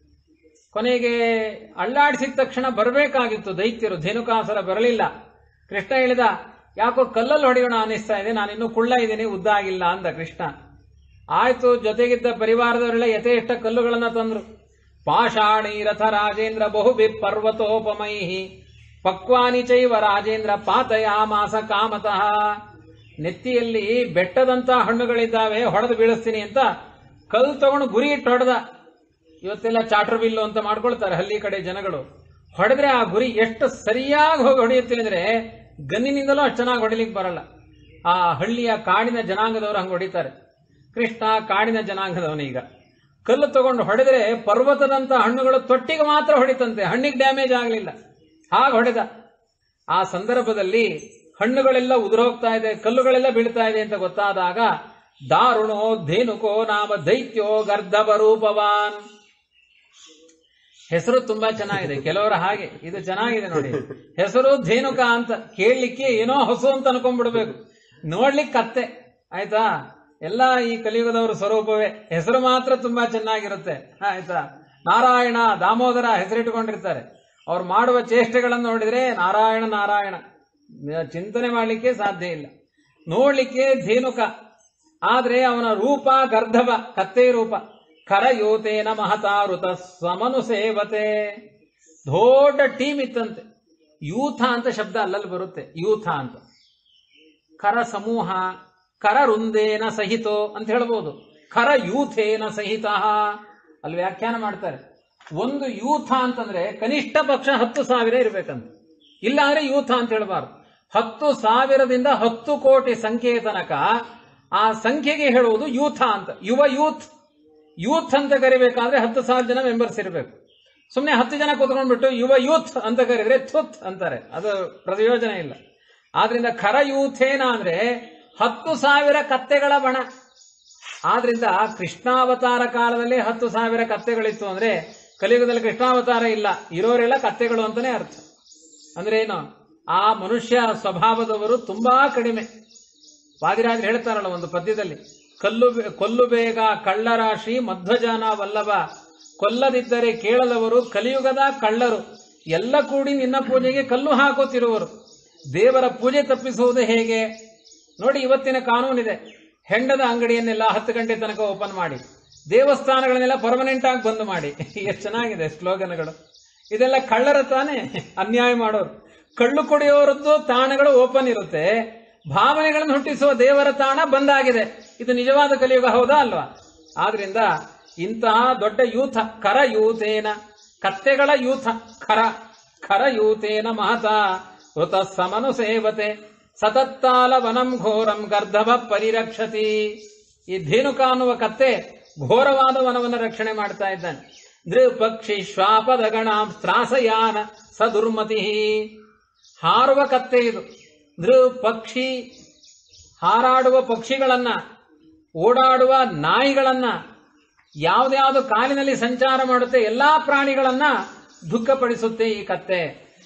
ಕೊನೆಗೆ ಅಳ್ಳಾಡಿಸಿದ ತಕ್ಷಣ ಬರಬೇಕಾಗಿತ್ತು ದೈತ್ಯರು ಧೇನುಕಾಸುರ ಬರಲಿಲ್ಲ ಕೃಷ್ಣ ಹೇಳಿದ ಯಾಕೋ ಕಲ್ಲಲ್ಲಿ ಹೊಡೆಯೋಣ ಅನ್ನಿಸ್ತಾ ಇದೆ ನಾನಿನ್ನೂ ಕುಳ್ಳ ಇದ್ದೀನಿ ಉದ್ದ ಆಗಿಲ್ಲ ಅಂದ ಕೃಷ್ಣ ಆಯ್ತು ಜೊತೆಗಿದ್ದ ಪರಿವಾರದವರೆಲ್ಲ ಯಥೇಷ್ಟ ಕಲ್ಲುಗಳನ್ನ ತಂದ್ರು ಪಾಷಾಣಿ ರಥ ರಾಜೇಂದ್ರ ಬಹುಬಿ ಪರ್ವತೋಪಮೈಹಿ ಪಕ್ವಾನಿ ಚೈವ ರಾಜೇಂದ್ರ ಪಾತಯಾಮಾಸ ಕಾಮತಃ ನೆತ್ತಿಯಲ್ಲಿ ಬೆಟ್ಟದಂತ ಹಣ್ಣುಗಳಿದ್ದಾವೆ ಹೊಡೆದು ಬೀಳಿಸ್ತೀನಿ ಅಂತ ಕಲ್ಲು ತಗೊಂಡು ಗುರಿ ಇಟ್ಟು ಹೊಡೆದ ಇವತ್ತೆಲ್ಲ ಚಾಟ್ರ್ ಬಿಲ್ಲು ಅಂತ ಮಾಡ್ಕೊಳ್ತಾರೆ ಹಳ್ಳಿ ಕಡೆ ಜನಗಳು ಹೊಡೆದ್ರೆ ಆ ಗುರಿ ಎಷ್ಟು ಸರಿಯಾಗಿ ಹೋಗಿ ಹೊಡೆಯುತ್ತೆ ಅಂದ್ರೆ ಗನ್ನಿನಿಂದಲೂ ಅಷ್ಟು ಚೆನ್ನಾಗಿ ಹೊಡಿಲಿಕ್ಕೆ ಬರಲ್ಲ ಆ ಹಳ್ಳಿಯ ಕಾಡಿನ ಜನಾಂಗದವರು ಹಂಗೆ ಹೊಡಿತಾರೆ ಕೃಷ್ಣ ಕಾಡಿನ ಜನಾಂಗದವನು ಈಗ ಕಲ್ಲು ತಗೊಂಡು ಹೊಡೆದ್ರೆ ಪರ್ವತದಂತ ಹಣ್ಣುಗಳು ತೊಟ್ಟಿಗೆ ಮಾತ್ರ ಹೊಡಿತಂತೆ ಹಣ್ಣಿಗೆ ಡ್ಯಾಮೇಜ್ ಆಗಲಿಲ್ಲ ಹಾಗೆ ಹೊಡೆದ ಆ ಸಂದರ್ಭದಲ್ಲಿ ಹಣ್ಣುಗಳೆಲ್ಲ ಉದುರೋಗ್ತಾ ಇದೆ ಕಲ್ಲುಗಳೆಲ್ಲ ಬೀಳ್ತಾ ಇದೆ ಅಂತ ಗೊತ್ತಾದಾಗ ದಾರುಣೋ ಧೇನುಕೋ ನಾಮ ದೈತ್ಯೋ ಗರ್ಧವ ರೂಪವಾನ್ ಹೆಸರು ತುಂಬಾ ಚೆನ್ನಾಗಿದೆ ಕೆಲವರ ಹಾಗೆ ಇದು ಚೆನ್ನಾಗಿದೆ ನೋಡಿ ಹೆಸರು ಧೇನುಕ ಅಂತ ಕೇಳಲಿಕ್ಕೆ ಏನೋ ಹೊಸು ಅಂತ ಅನ್ಕೊಂಡ್ಬಿಡ್ಬೇಕು ನೋಡ್ಲಿಕ್ಕೆ ಕತ್ತೆ ಆಯ್ತಾ ಎಲ್ಲ ಈ ಕಲಿಯುಗದವರ ಸ್ವರೂಪವೇ ಹೆಸರು ಮಾತ್ರ ತುಂಬಾ ಚೆನ್ನಾಗಿರುತ್ತೆ ಆಯ್ತಾ ನಾರಾಯಣ ದಾಮೋದರ ಹೆಸರಿಟ್ಟುಕೊಂಡಿರ್ತಾರೆ ಅವ್ರು ಮಾಡುವ ಚೇಷ್ಟೆಗಳನ್ನು ನೋಡಿದ್ರೆ ನಾರಾಯಣ ನಾರಾಯಣ ಚಿಂತನೆ ಮಾಡಲಿಕ್ಕೆ ಸಾಧ್ಯ ಇಲ್ಲ ನೋಡ್ಲಿಕ್ಕೆ ಧೇನುಕ ಆದ್ರೆ ಅವನ ರೂಪ ಗರ್ಧವ ಕತ್ತೆ ರೂಪ ಖರಯೋತೇನ ಮಹತಾರುತ ಸಮನು ಸೇವತೆ ದೊಡ್ಡ ಟೀಮ್ ಇತ್ತಂತೆ ಯೂಥ ಅಂತ ಶಬ್ದ ಅಲ್ಲಲ್ಲಿ ಬರುತ್ತೆ ಯೂಥ ಅಂತ ಕರ ಸಮೂಹ ಕರ ವೃಂದೇನ ಸಹಿತೋ ಅಂತ ಹೇಳ್ಬೋದು ಖರ ಯೂಥೇನ ಸಹಿತ ಅಲ್ಲಿ ವ್ಯಾಖ್ಯಾನ ಮಾಡ್ತಾರೆ ಒಂದು ಯೂಥ ಅಂತಂದ್ರೆ ಕನಿಷ್ಠ ಪಕ್ಷ ಹತ್ತು ಸಾವಿರ ಇರ್ಬೇಕಂತ ಇಲ್ಲ ಅಂದ್ರೆ ಯೂಥ ಅಂತ ಹೇಳ್ಬಾರ್ದು ಹತ್ತು ಸಾವಿರದಿಂದ ಹತ್ತು ಕೋಟಿ ಸಂಖ್ಯೆಯ ತನಕ ಆ ಸಂಖ್ಯೆಗೆ ಹೇಳುವುದು ಯೂಥ ಅಂತ ಯುವ ಯೂತ್ ಯೂತ್ ಅಂತ ಕರಿಬೇಕಾದ್ರೆ ಹತ್ತು ಸಾವಿರ ಜನ ಮೆಂಬರ್ಸ್ ಇರಬೇಕು ಸುಮ್ಮನೆ ಹತ್ತು ಜನ ಕೂತ್ಕೊಂಡ್ಬಿಟ್ಟು ಯುವ ಯೂತ್ ಅಂತ ಕರೆದ್ರೆ ಥುತ್ ಅಂತಾರೆ ಅದು ಪ್ರಯೋಜನ ಇಲ್ಲ ಆದ್ರಿಂದ ಖರ ಯೂಥೇನ ಅಂದ್ರೆ ಹತ್ತು ಸಾವಿರ ಕತ್ತೆಗಳ ಬಣ ಆದ್ರಿಂದ ಕೃಷ್ಣಾವತಾರ ಕಾಲದಲ್ಲಿ ಹತ್ತು ಸಾವಿರ ಕತ್ತೆಗಳಿತ್ತು ಅಂದ್ರೆ ಕಲಿಯುಗದಲ್ಲಿ ಕೃಷ್ಣಾವತಾರ ಇಲ್ಲ ಇರೋರೆಲ್ಲ ಕತ್ತೆಗಳು ಅಂತಾನೆ ಅರ್ಥ ಅಂದ್ರೆ ಏನು ಆ ಮನುಷ್ಯ ಸ್ವಭಾವದವರು ತುಂಬಾ ಕಡಿಮೆ ವಾದಿರಾಜರು ಹೇಳ್ತಾರಲ್ಲ ಒಂದು ಪದ್ಯದಲ್ಲಿ ಕಲ್ಲು ಬೆ- ಕೊಲ್ಲು ಬೇಗ ಕಳ್ಳರಾಶಿ ಮಧ್ವಜಾನ ವಲ್ಲಭ ಕೊಲ್ಲದಿದ್ದರೆ ಕೇಳದವರು ಕಲಿಯುಗದ ಕಳ್ಳರು ಎಲ್ಲ ಕೂಡಿ ನಿನ್ನ ಪೂಜೆಗೆ ಕಲ್ಲು ಹಾಕುತ್ತಿರುವರು ದೇವರ ಪೂಜೆ ತಪ್ಪಿಸುವುದು ಹೇಗೆ ನೋಡಿ ಇವತ್ತಿನ ಕಾನೂನಿದೆ ಹೆಂಡದ ಅಂಗಡಿಯನ್ನೆಲ್ಲ ಹತ್ತು ಗಂಟೆ ತನಕ ಓಪನ್ ಮಾಡಿ ದೇವಸ್ಥಾನಗಳನ್ನೆಲ್ಲ ಪರ್ಮನೆಂಟ್ ಆಗಿ ಬಂದ್ ಮಾಡಿ ಎಷ್ಟು ಚೆನ್ನಾಗಿದೆ ಸ್ಲೋಗನ್ಗಳು ಇದೆಲ್ಲ ಕಳ್ಳರ ತಾನೇ ಅನ್ಯಾಯ ಮಾಡೋರು ಕಳ್ಳು ಕುಡಿಯೋರದ್ದು ತಾಣಗಳು ಓಪನ್ ಇರುತ್ತೆ ಭಾವನೆಗಳನ್ನು ಹುಟ್ಟಿಸುವ ದೇವರ ತಾಣ ಬಂದಾಗಿದೆ ಇದು ನಿಜವಾದ ಕಲಿಯುಗ ಹೌದಾ ಅಲ್ವಾ ಆದ್ರಿಂದ ಇಂತಹ ದೊಡ್ಡ ಯೂಥ ಕರ ಯೂತೇನ ಕತ್ತೆಗಳ ಯೂಥ ಖರ ಖರ ಯೂತೇನ ಮಹತ ಋತ ಸಮನು ಸೇವತೆ ಸತತ್ತಾಲ ವನಂ ಘೋರಂ ಗರ್ಧಭ ಪರಿರಕ್ಷತಿ ಈ ಧೇನುಕ ಅನ್ನುವ ಕತ್ತೆ ಘೋರವಾದ ವನವನ್ನು ರಕ್ಷಣೆ ಮಾಡ್ತಾ ಇದ್ದಾನೆ ದೃಪಕ್ಷಿ ಶ್ವಾಪದ ಗಣ ತ್ರಾಸಯಾನ ಸದುರ್ಮತಿ ಹಾರುವ ಕತ್ತೆ ಇದು ದೃ ಪಕ್ಷಿ ಹಾರಾಡುವ ಪಕ್ಷಿಗಳನ್ನ ಓಡಾಡುವ ನಾಯಿಗಳನ್ನ ಯಾವ್ದ್ಯಾವ್ದು ಕಾಲಿನಲ್ಲಿ ಸಂಚಾರ ಮಾಡುತ್ತೆ ಎಲ್ಲಾ ಪ್ರಾಣಿಗಳನ್ನ ದುಃಖಪಡಿಸುತ್ತೆ ಈ ಕತ್ತೆ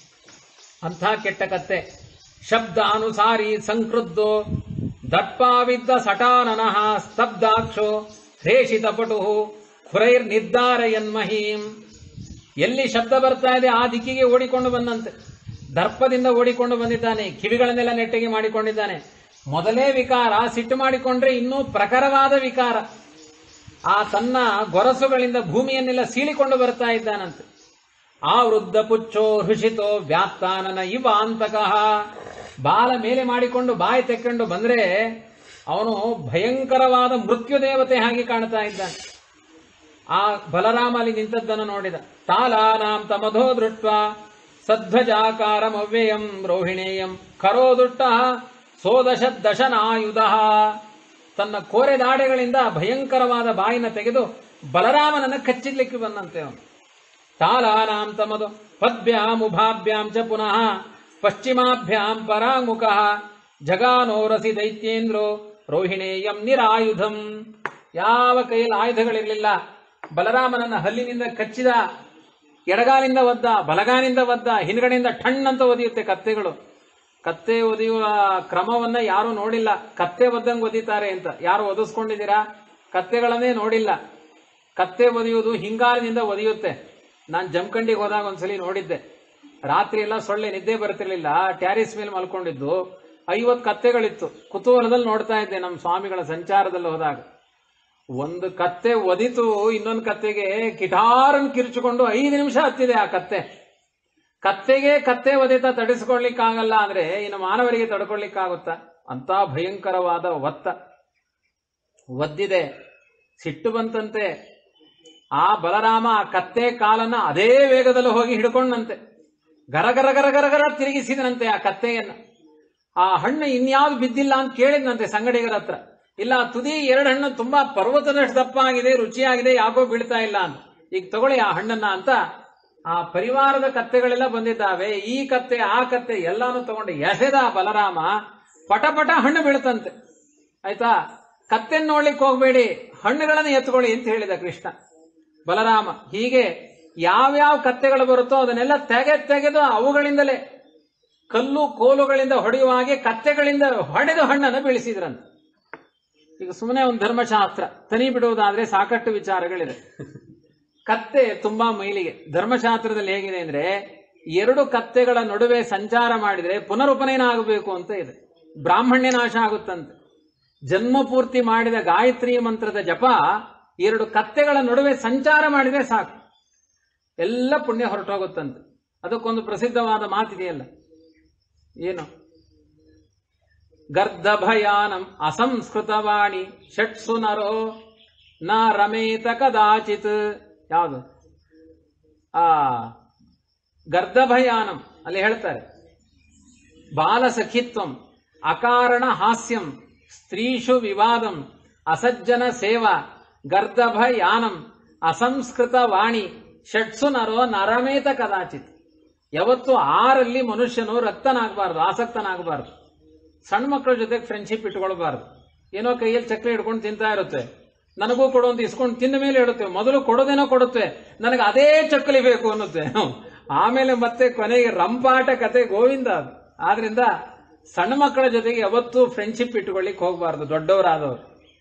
ಅಂಥ ಕೆಟ್ಟ ಕತ್ತೆ ಶಬ್ದಾನುಸಾರಿ ಸಂಕೃದ್ದೋ ದಟ್ಪಾವಿದ್ದ ಸಟಾನನಃ ಸ್ತಬ್ಧಾಕ್ಷೋ ಹ್ರೇಷಿತ ಪಟು ಖುರೈರ್ ನಿರ್ಧಾರಯನ್ಮಹೀಂ ಎಲ್ಲಿ ಶಬ್ದ ಬರ್ತಾ ಇದೆ ಆ ದಿಕ್ಕಿಗೆ ಓಡಿಕೊಂಡು ಬಂದಂತೆ ದರ್ಪದಿಂದ ಓಡಿಕೊಂಡು ಬಂದಿದ್ದಾನೆ ಕಿವಿಗಳನ್ನೆಲ್ಲ ನೆಟ್ಟಿಗೆ ಮಾಡಿಕೊಂಡಿದ್ದಾನೆ ಮೊದಲೇ ವಿಕಾರ ಸಿಟ್ಟು ಮಾಡಿಕೊಂಡ್ರೆ ಇನ್ನೂ ಪ್ರಖರವಾದ ವಿಕಾರ ಆ ತನ್ನ ಗೊರಸುಗಳಿಂದ ಭೂಮಿಯನ್ನೆಲ್ಲ ಸೀಳಿಕೊಂಡು ಬರ್ತಾ ಇದ್ದಾನಂತೆ ಆ ವೃದ್ಧ ಪುಚ್ಚೋ ಹೃಷಿತೋ ವ್ಯಾಪ್ತಾನನ ಇವ ಅಂತಕಃ ಬಾಲ ಮೇಲೆ ಮಾಡಿಕೊಂಡು ಬಾಯಿ ತೆಕ್ಕೊಂಡು ಬಂದ್ರೆ ಅವನು ಭಯಂಕರವಾದ ಮೃತ್ಯು ದೇವತೆ ಹಾಗೆ ಕಾಣ್ತಾ ಇದ್ದಾನೆ ಆ ಬಲರಾಮ ಅಲ್ಲಿ ನಿಂತದ್ದನ್ನು ನೋಡಿದ ತಾಲಾನಾಂ ತಮಧೋ ದೃಷ್ಟ ಸದ್ವಜಾಕಾರಮವ್ಯಯಂ ರೋಹಿಣೇಯಂ ಕರೋದುಟ್ಟ ಸೋದಶ ದಶನಾಯುಧ ತನ್ನ ಕೋರೆದಾಡೆಗಳಿಂದ ಭಯಂಕರವಾದ ಬಾಯಿನ ತೆಗೆದು ಬಲರಾಮನನ್ನ ಕಚ್ಚಿಡ್ಲಿಕ್ಕೆ ಬಂದಂತೆ ಅವನು ತಾಲಾನಾಂ ತಮದು ಪದ್ಭ್ಯಾಂ ಉಭಾಭ್ಯಾಂ ಚ ಪುನಃ ಪಶ್ಚಿಮಾಭ್ಯಾಂ ಪರಾಂಗುಖ ಜಗಾನೋರಸಿ ದೈತ್ಯೇಂದ್ರೋ ರೋಹಿಣೇಯಂ ನಿರಾಯುಧಂ ಯಾವ ಕೈಯಲ್ಲಿ ಆಯುಧಗಳಿರಲಿಲ್ಲ ಬಲರಾಮನನ್ನ ಹಲ್ಲಿನಿಂದ ಕಚ್ಚಿದ ಎಡಗಾಲಿಂದ ಒದ್ದ ಬಲಗಾಲಿಂದ ಒದ್ದ ಹಿಂದ್ಗಡೆಯಿಂದ ಠಣ್ ಅಂತ ಒದಿಯುತ್ತೆ ಕತ್ತೆಗಳು ಕತ್ತೆ ಒದಿಯುವ ಕ್ರಮವನ್ನ ಯಾರು ನೋಡಿಲ್ಲ ಕತ್ತೆ ಒದ್ದಂಗೆ ಒದಿತಾರೆ ಅಂತ ಯಾರು ಒದಿಸ್ಕೊಂಡಿದ್ದೀರಾ ಕತ್ತೆಗಳನ್ನೇ ನೋಡಿಲ್ಲ ಕತ್ತೆ ಒದಿಯುವುದು ಹಿಂಗಾಲಿನಿಂದ ಒದಿಯುತ್ತೆ ನಾನು ಜಮಖಂಡಿಗೆ ಹೋದಾಗ ಒಂದ್ಸಲಿ ನೋಡಿದ್ದೆ ರಾತ್ರಿ ಎಲ್ಲ ಸೊಳ್ಳೆ ನಿದ್ದೆ ಬರ್ತಿರ್ಲಿಲ್ಲ ಟ್ಯಾರಿಸ್ ಮೇಲೆ ಮಲ್ಕೊಂಡಿದ್ದು ಐವತ್ ಕತ್ತೆಗಳಿತ್ತು ಕುತೂಹಲದಲ್ಲಿ ನೋಡ್ತಾ ಇದ್ದೆ ನಮ್ಮ ಸ್ವಾಮಿಗಳ ಸಂಚಾರದಲ್ಲಿ ಹೋದಾಗ ಒಂದು ಕತ್ತೆ ಒದಿತು ಇನ್ನೊಂದು ಕತ್ತೆಗೆ ಕಿಟಾರನ್ ಕಿರ್ಚಿಕೊಂಡು ಐದು ನಿಮಿಷ ಹತ್ತಿದೆ ಆ ಕತ್ತೆ ಕತ್ತೆಗೆ ಕತ್ತೆ ಒದಿತ ತಡಿಸ್ಕೊಳ್ಲಿಕ್ಕಾಗಲ್ಲ ಅಂದ್ರೆ ಇನ್ನು ಮಾನವರಿಗೆ ತಡ್ಕೊಳ್ಲಿಕ್ಕಾಗುತ್ತಾ ಅಂತ ಭಯಂಕರವಾದ ಒತ್ತ ಒದ್ದಿದೆ ಸಿಟ್ಟು ಬಂತಂತೆ ಆ ಬಲರಾಮ ಆ ಕತ್ತೆ ಕಾಲನ್ನ ಅದೇ ವೇಗದಲ್ಲಿ ಹೋಗಿ ಹಿಡ್ಕೊಂಡಂತೆ ಗರ ಗರ ಗರ ಗರ ಗರ ತಿರುಗಿಸಿದನಂತೆ ಆ ಕತ್ತೆಯನ್ನ ಆ ಹಣ್ಣು ಇನ್ಯಾವ್ದು ಬಿದ್ದಿಲ್ಲ ಅಂತ ಕೇಳಿದ್ನಂತೆ ಸಂಗಡಿಗರ ಹತ್ರ ಇಲ್ಲ ಆ ತುದಿ ಎರಡು ಹಣ್ಣು ತುಂಬಾ ಪರ್ವತದಷ್ಟು ದಪ್ಪ ಆಗಿದೆ ರುಚಿಯಾಗಿದೆ ಯಾಕೋ ಬೀಳ್ತಾ ಇಲ್ಲ ಅಂತ ಈಗ ತಗೊಳ್ಳಿ ಆ ಹಣ್ಣನ್ನ ಅಂತ ಆ ಪರಿವಾರದ ಕತ್ತೆಗಳೆಲ್ಲ ಬಂದಿದ್ದಾವೆ ಈ ಕತ್ತೆ ಆ ಕತ್ತೆ ಎಲ್ಲಾನು ತಗೊಂಡು ಎಸೆದ ಆ ಬಲರಾಮ ಪಟ ಪಟ ಹಣ್ಣು ಬೀಳ್ತಂತೆ ಆಯ್ತಾ ಕತ್ತೆನ್ ನೋಡ್ಲಿಕ್ಕೆ ಹೋಗ್ಬೇಡಿ ಹಣ್ಣುಗಳನ್ನು ಎತ್ಕೊಳ್ಳಿ ಅಂತ ಹೇಳಿದ ಕೃಷ್ಣ ಬಲರಾಮ ಹೀಗೆ ಯಾವ್ಯಾವ ಕತ್ತೆಗಳು ಬರುತ್ತೋ ಅದನ್ನೆಲ್ಲ ತೆಗೆ ತೆಗೆದು ಅವುಗಳಿಂದಲೇ ಕಲ್ಲು ಕೋಲುಗಳಿಂದ ಹೊಡೆಯುವ ಹಾಗೆ ಕತ್ತೆಗಳಿಂದ ಹೊಡೆದು ಹಣ್ಣನ್ನು ಬೀಳಿಸಿದ್ರಂತೆ ಈಗ ಸುಮ್ಮನೆ ಒಂದು ಧರ್ಮಶಾಸ್ತ್ರ ತನಿ ಬಿಡುವುದಾದ್ರೆ ಸಾಕಷ್ಟು ವಿಚಾರಗಳಿದೆ ಕತ್ತೆ ತುಂಬಾ ಮೈಲಿಗೆ ಧರ್ಮಶಾಸ್ತ್ರದಲ್ಲಿ ಹೇಗಿದೆ ಅಂದ್ರೆ ಎರಡು ಕತ್ತೆಗಳ ನಡುವೆ ಸಂಚಾರ ಮಾಡಿದ್ರೆ ಪುನರುಪನಯನ ಆಗಬೇಕು ಅಂತ ಇದೆ ಬ್ರಾಹ್ಮಣ್ಯ ನಾಶ ಆಗುತ್ತಂತೆ ಜನ್ಮ ಪೂರ್ತಿ ಮಾಡಿದ ಗಾಯತ್ರಿ ಮಂತ್ರದ ಜಪ ಎರಡು ಕತ್ತೆಗಳ ನಡುವೆ ಸಂಚಾರ ಮಾಡಿದ್ರೆ ಸಾಕು ಎಲ್ಲ ಪುಣ್ಯ ಹೊರಟೋಗುತ್ತಂತೆ ಅದಕ್ಕೊಂದು ಪ್ರಸಿದ್ಧವಾದ ಮಾತಿದೆಯಲ್ಲ ಏನು ಗರ್ಧಭಯಾನಂ ಅಸಂಸ್ಕೃತವಾಣಿ ಷಟ್ಸು ನರೋ ನ ರಮೇತ ಕದಾಚಿತ್ ಯಾವುದು ಆ ಗರ್ಧಭಯಾನಂ ಅಲ್ಲಿ ಹೇಳ್ತಾರೆ ಬಾಲಸಖಿತ್ವಂ ಅಕಾರಣ ಹಾಸ್ಯಂ ಸ್ತ್ರೀಷು ವಿವಾದಂ ಅಸಜ್ಜನ ಸೇವಾ ಗರ್ಧಭಯಾನಂ ಅಸಂಸ್ಕೃತ ವಾಣಿ ಷಟ್ಸು ನರೋ ನರಮೇತ ಕದಾಚಿತ್ ಯಾವತ್ತು ಆರಲ್ಲಿ ಮನುಷ್ಯನು ರಕ್ತನಾಗಬಾರ್ದು ಆಸಕ್ತನಾಗಬಾರ್ದು ಸಣ್ಣ ಮಕ್ಕಳ ಜೊತೆ ಫ್ರೆಂಡ್ಶಿಪ್ ಇಟ್ಕೊಳ್ಬಾರ್ದು ಏನೋ ಕೈಯಲ್ಲಿ ಚಕ್ಲಿ ಹಿಡ್ಕೊಂಡು ತಿಂತಾ ಇರುತ್ತೆ ನನಗೂ ಕೊಡು ಅಂತ ಇಸ್ಕೊಂಡು ತಿಂದ ಮೇಲೆ ಹೇಳುತ್ತೆ ಮೊದಲು ಕೊಡೋದೇನೋ ಕೊಡುತ್ತೆ ನನಗೆ ಅದೇ ಚಕ್ಕಲಿ ಬೇಕು ಅನ್ನುತ್ತೆ ಆಮೇಲೆ ಮತ್ತೆ ಕೊನೆಗೆ ರಂಪಾಟ ಕತೆ ಗೋವಿಂದ ಅದು ಆದ್ರಿಂದ ಸಣ್ಣ ಮಕ್ಕಳ ಜೊತೆಗೆ ಯಾವತ್ತೂ ಫ್ರೆಂಡ್ಶಿಪ್ ಇಟ್ಕೊಳ್ಳಿಕ್ ಹೋಗಬಾರ್ದು ದೊಡ್ಡವರಾದವರು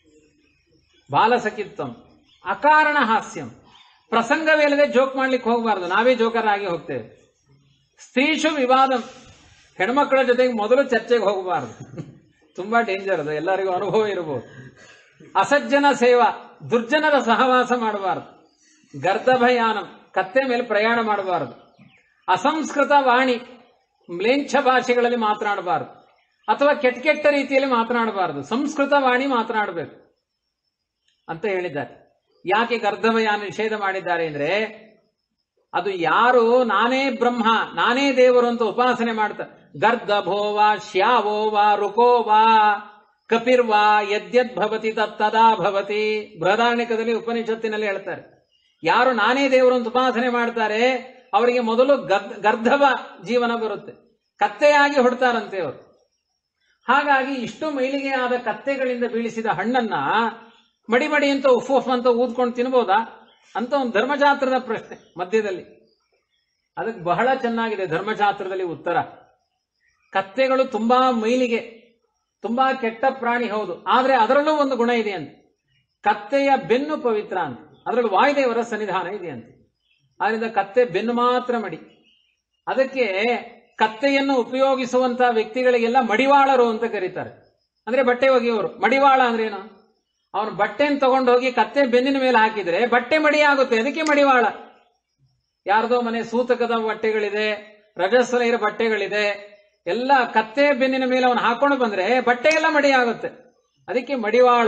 ಬಾಲಸಕಿತ್ತಂ ಅಕಾರಣ ಹಾಸ್ಯಂ ಪ್ರಸಂಗವಿಲ್ಲದೆ ಜೋಕ್ ಮಾಡ್ಲಿಕ್ಕೆ ಹೋಗಬಾರ್ದು ನಾವೇ ಜೋಕರಾಗಿ ಹೋಗ್ತೇವೆ ಸ್ತ್ರೀಶು ವಿವಾದಂ ಹೆಣ್ಮಕ್ಕಳ ಜೊತೆಗೆ ಮೊದಲು ಚರ್ಚೆಗೆ ಹೋಗಬಾರ್ದು ತುಂಬಾ ಡೇಂಜರ್ ಅದು ಎಲ್ಲರಿಗೂ ಅನುಭವ ಇರಬಹುದು ಅಸಜ್ಜನ ಸೇವಾ ದುರ್ಜನರ ಸಹವಾಸ ಮಾಡಬಾರದು ಗರ್ದಭಯಾನಂ ಕತ್ತೆ ಮೇಲೆ ಪ್ರಯಾಣ ಮಾಡಬಾರದು ಅಸಂಸ್ಕೃತ ವಾಣಿ ಮ್ಲೇಂಛ ಭಾಷೆಗಳಲ್ಲಿ ಮಾತನಾಡಬಾರದು ಅಥವಾ ಕೆಟ್ಟ ಕೆಟ್ಟ ರೀತಿಯಲ್ಲಿ ಮಾತನಾಡಬಾರದು ಸಂಸ್ಕೃತ ವಾಣಿ ಮಾತನಾಡಬೇಕು ಅಂತ ಹೇಳಿದ್ದಾರೆ ಯಾಕೆ ಗರ್ಧಭಯಾನ ನಿಷೇಧ ಮಾಡಿದ್ದಾರೆ ಅಂದ್ರೆ ಅದು ಯಾರು ನಾನೇ ಬ್ರಹ್ಮ ನಾನೇ ದೇವರು ಅಂತ ಉಪಾಸನೆ ಮಾಡ್ತಾರೆ ಗರ್ಧಭೋವಾ ಶ್ಯಾವೋವಾ ರುಕೋವಾ ಕಪಿರ್ವಾ ಯದ್ಯದ್ ಭವತಿ ತತ್ತದಾ ಭವತಿ ಬೃಹದಾರಣಿಕದಲ್ಲಿ ಉಪನಿಷತ್ತಿನಲ್ಲಿ ಹೇಳ್ತಾರೆ ಯಾರು ನಾನೇ ದೇವರು ಅಂತ ಉಪಾಸನೆ ಮಾಡ್ತಾರೆ ಅವರಿಗೆ ಮೊದಲು ಗದ್- ಗರ್ಧವ ಜೀವನ ಬರುತ್ತೆ ಕತ್ತೆಯಾಗಿ ಹೊಡ್ತಾರಂತೆ ಅವರು ಹಾಗಾಗಿ ಇಷ್ಟು ಮೈಲಿಗೆ ಆದ ಕತ್ತೆಗಳಿಂದ ಬೀಳಿಸಿದ ಹಣ್ಣನ್ನ ಮಡಿ ಮಡಿ ಅಂತ ಉಫ್ ಉಫ್ ಅಂತ ಊದ್ಕೊಂಡು ತಿನ್ಬೋದಾ ಅಂತ ಒಂದು ಧರ್ಮಶಾಸ್ತ್ರದ ಪ್ರಶ್ನೆ ಮಧ್ಯದಲ್ಲಿ ಅದಕ್ಕೆ ಬಹಳ ಚೆನ್ನಾಗಿದೆ ಧರ್ಮಶಾಸ್ತ್ರದಲ್ಲಿ ಉತ್ತರ ಕತ್ತೆಗಳು ತುಂಬಾ ಮೈಲಿಗೆ ತುಂಬಾ ಕೆಟ್ಟ ಪ್ರಾಣಿ ಹೌದು ಆದ್ರೆ ಅದರಲ್ಲೂ ಒಂದು ಗುಣ ಇದೆ ಅಂತ ಕತ್ತೆಯ ಬೆನ್ನು ಪವಿತ್ರ ಅಂತ ಅದರಲ್ಲಿ ವಾಯುದೇವರ ಸನ್ನಿಧಾನ ಇದೆ ಅಂತ ಆದ್ರಿಂದ ಕತ್ತೆ ಬೆನ್ನು ಮಾತ್ರ ಮಡಿ ಅದಕ್ಕೆ ಕತ್ತೆಯನ್ನು ಉಪಯೋಗಿಸುವಂತ ವ್ಯಕ್ತಿಗಳಿಗೆಲ್ಲ ಮಡಿವಾಳರು ಅಂತ ಕರೀತಾರೆ ಅಂದ್ರೆ ಬಟ್ಟೆ ಒಗೆಯೋರು ಮಡಿವಾಳ ಅಂದ್ರೆ ಏನು ಅವನು ಬಟ್ಟೆಯನ್ನು ತಗೊಂಡು ಹೋಗಿ ಕತ್ತೆ ಬೆನ್ನಿನ ಮೇಲೆ ಹಾಕಿದ್ರೆ ಬಟ್ಟೆ ಮಡಿ ಆಗುತ್ತೆ ಅದಕ್ಕೆ ಮಡಿವಾಳ ಯಾರ್ದೋ ಮನೆ ಸೂತಕದ ಬಟ್ಟೆಗಳಿದೆ ರಜಸ್ವಲೈರ ಬಟ್ಟೆಗಳಿದೆ ಎಲ್ಲ ಕತ್ತೆ ಬೆನ್ನಿನ ಮೇಲೆ ಅವನು ಹಾಕೊಂಡು ಬಂದ್ರೆ ಬಟ್ಟೆ ಎಲ್ಲ ಮಡಿ ಆಗುತ್ತೆ ಅದಕ್ಕೆ ಮಡಿವಾಳ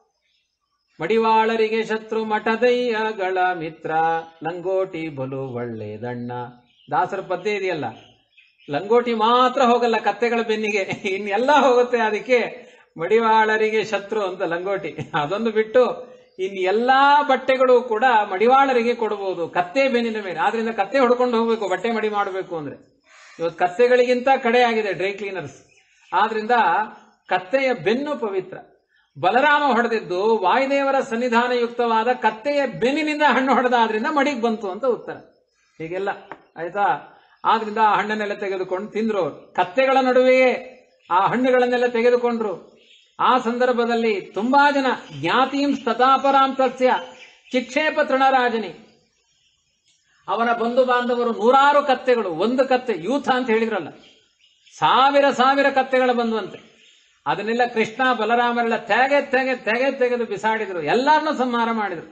ಮಡಿವಾಳರಿಗೆ ಶತ್ರು ಮಠದಯ್ಯಗಳ ಮಿತ್ರ ಲಂಗೋಟಿ ಬಲು ಒಳ್ಳೆದಣ್ಣ ದಾಸರ ಪದ್ಯ ಇದೆಯಲ್ಲ ಲಂಗೋಟಿ ಮಾತ್ರ ಹೋಗಲ್ಲ ಕತ್ತೆಗಳ ಬೆನ್ನಿಗೆ ಇನ್ನೆಲ್ಲ ಹೋಗುತ್ತೆ ಅದಕ್ಕೆ ಮಡಿವಾಳರಿಗೆ ಶತ್ರು ಅಂತ ಲಂಗೋಟಿ ಅದೊಂದು ಬಿಟ್ಟು ಇನ್ ಎಲ್ಲಾ ಬಟ್ಟೆಗಳು ಕೂಡ ಮಡಿವಾಳರಿಗೆ ಕೊಡಬಹುದು ಕತ್ತೆ ಬೆನ್ನಿನ ಮೇಲೆ ಆದ್ರಿಂದ ಕತ್ತೆ ಹೊಡ್ಕೊಂಡು ಹೋಗ್ಬೇಕು ಬಟ್ಟೆ ಮಡಿ ಮಾಡಬೇಕು ಅಂದ್ರೆ ಇವತ್ತು ಕತ್ತೆಗಳಿಗಿಂತ ಕಡೆ ಆಗಿದೆ ಡ್ರೈ ಕ್ಲೀನರ್ಸ್ ಆದ್ರಿಂದ ಕತ್ತೆಯ ಬೆನ್ನು ಪವಿತ್ರ ಬಲರಾಮ ಹೊಡೆದಿದ್ದು ವಾಯುದೇವರ ಸನ್ನಿಧಾನ ಯುಕ್ತವಾದ ಕತ್ತೆಯ ಬೆನ್ನಿನಿಂದ ಹಣ್ಣು ಹೊಡೆದಾದ್ರಿಂದ ಮಡಿಗೆ ಬಂತು ಅಂತ ಉತ್ತರ ಹೀಗೆಲ್ಲ ಆಯ್ತಾ ಆದ್ರಿಂದ ಆ ಹಣ್ಣನ್ನೆಲ್ಲ ತೆಗೆದುಕೊಂಡು ತಿಂದ್ರು ಅವ್ರು ಕತ್ತೆಗಳ ನಡುವೆಯೇ ಆ ಹಣ್ಣುಗಳನ್ನೆಲ್ಲ ತೆಗೆದುಕೊಂಡ್ರು ಆ ಸಂದರ್ಭದಲ್ಲಿ ತುಂಬಾ ಜನ ಜ್ಞಾತೀಂ ಸ್ತತಾಪರಾಂ ತಸ್ಯ ಚಿಕ್ಷೇಪ ತೃಣರಾಜನಿ ಅವನ ಬಂಧು ಬಾಂಧವರು ನೂರಾರು ಕತ್ತೆಗಳು ಒಂದು ಕತ್ತೆ ಯೂಥ ಅಂತ ಹೇಳಿದ್ರಲ್ಲ ಸಾವಿರ ಸಾವಿರ ಕತ್ತೆಗಳ ಬಂದ್ವಂತೆ ಅದನ್ನೆಲ್ಲ ಕೃಷ್ಣ ಬಲರಾಮರೆಲ್ಲ ತೆಗೆ ತೆಗೆ ತೆಗೆ ತೆಗೆದು ಬಿಸಾಡಿದ್ರು ಎಲ್ಲರನ್ನೂ ಸಂಹಾರ ಮಾಡಿದ್ರು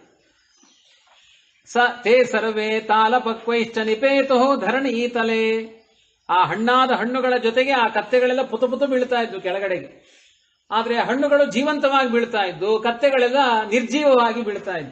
ಸ ತೇ ಸರ್ವೇ ತಾಲ ಪಕ್ವೈಶ್ಚ ನಿಪೇತು ಧರಣಿ ತಲೆ ಆ ಹಣ್ಣಾದ ಹಣ್ಣುಗಳ ಜೊತೆಗೆ ಆ ಕತ್ತೆಗಳೆಲ್ಲ ಪುತು ಪುತು ಬೀಳ್ತಾ ಇದ್ವು ಕೆಳಗಡೆಗೆ ಆದ್ರೆ ಹಣ್ಣುಗಳು ಜೀವಂತವಾಗಿ ಬೀಳ್ತಾ ಇದ್ದು ಕತ್ತೆಗಳೆಲ್ಲ ನಿರ್ಜೀವವಾಗಿ ಬೀಳ್ತಾ ಇದ್ವು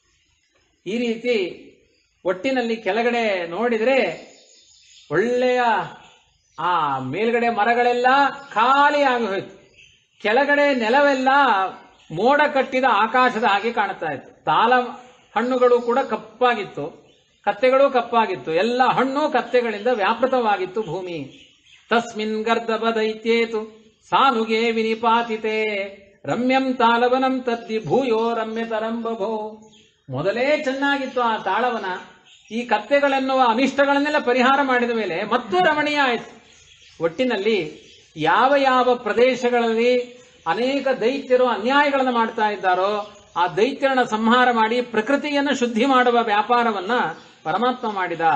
ಈ ರೀತಿ ಒಟ್ಟಿನಲ್ಲಿ ಕೆಳಗಡೆ ನೋಡಿದ್ರೆ ಒಳ್ಳೆಯ ಆ ಮೇಲ್ಗಡೆ ಮರಗಳೆಲ್ಲ ಖಾಲಿ ಆಗಿ ಹೋಯ್ತು ಕೆಳಗಡೆ ನೆಲವೆಲ್ಲ ಮೋಡ ಕಟ್ಟಿದ ಆಕಾಶದ ಹಾಗೆ ಕಾಣ್ತಾ ಇತ್ತು ತಾಲ ಹಣ್ಣುಗಳು ಕೂಡ ಕಪ್ಪಾಗಿತ್ತು ಕತ್ತೆಗಳು ಕಪ್ಪಾಗಿತ್ತು ಎಲ್ಲ ಹಣ್ಣು ಕತ್ತೆಗಳಿಂದ ವ್ಯಾಪೃತವಾಗಿತ್ತು ಭೂಮಿ ತಸ್ಮಿನ್ ಗರ್ದಭ ದೈತ್ಯೇತು ಸಾನುಗೆ ವಿನಿಪಾತಿತೆ ರಮ್ಯಂ ತಾಲವನಂ ತದ್ದಿ ಭೂಯೋ ರಮ್ಯತರಂಬಭೋ ಮೊದಲೇ ಚೆನ್ನಾಗಿತ್ತು ಆ ತಾಳವನ ಈ ಕತ್ತೆಗಳೆನ್ನುವ ಅನಿಷ್ಟಗಳನ್ನೆಲ್ಲ ಪರಿಹಾರ ಮಾಡಿದ ಮೇಲೆ ಮತ್ತೂ ರಮಣೀಯ ಆಯಿತು ಒಟ್ಟಿನಲ್ಲಿ ಯಾವ ಯಾವ ಪ್ರದೇಶಗಳಲ್ಲಿ ಅನೇಕ ದೈತ್ಯರು ಅನ್ಯಾಯಗಳನ್ನು ಮಾಡ್ತಾ ಇದ್ದಾರೋ ಆ ದೈತ್ಯರನ್ನ ಸಂಹಾರ ಮಾಡಿ ಪ್ರಕೃತಿಯನ್ನು ಶುದ್ಧಿ ಮಾಡುವ ವ್ಯಾಪಾರವನ್ನ ಪರಮಾತ್ಮ ಮಾಡಿದ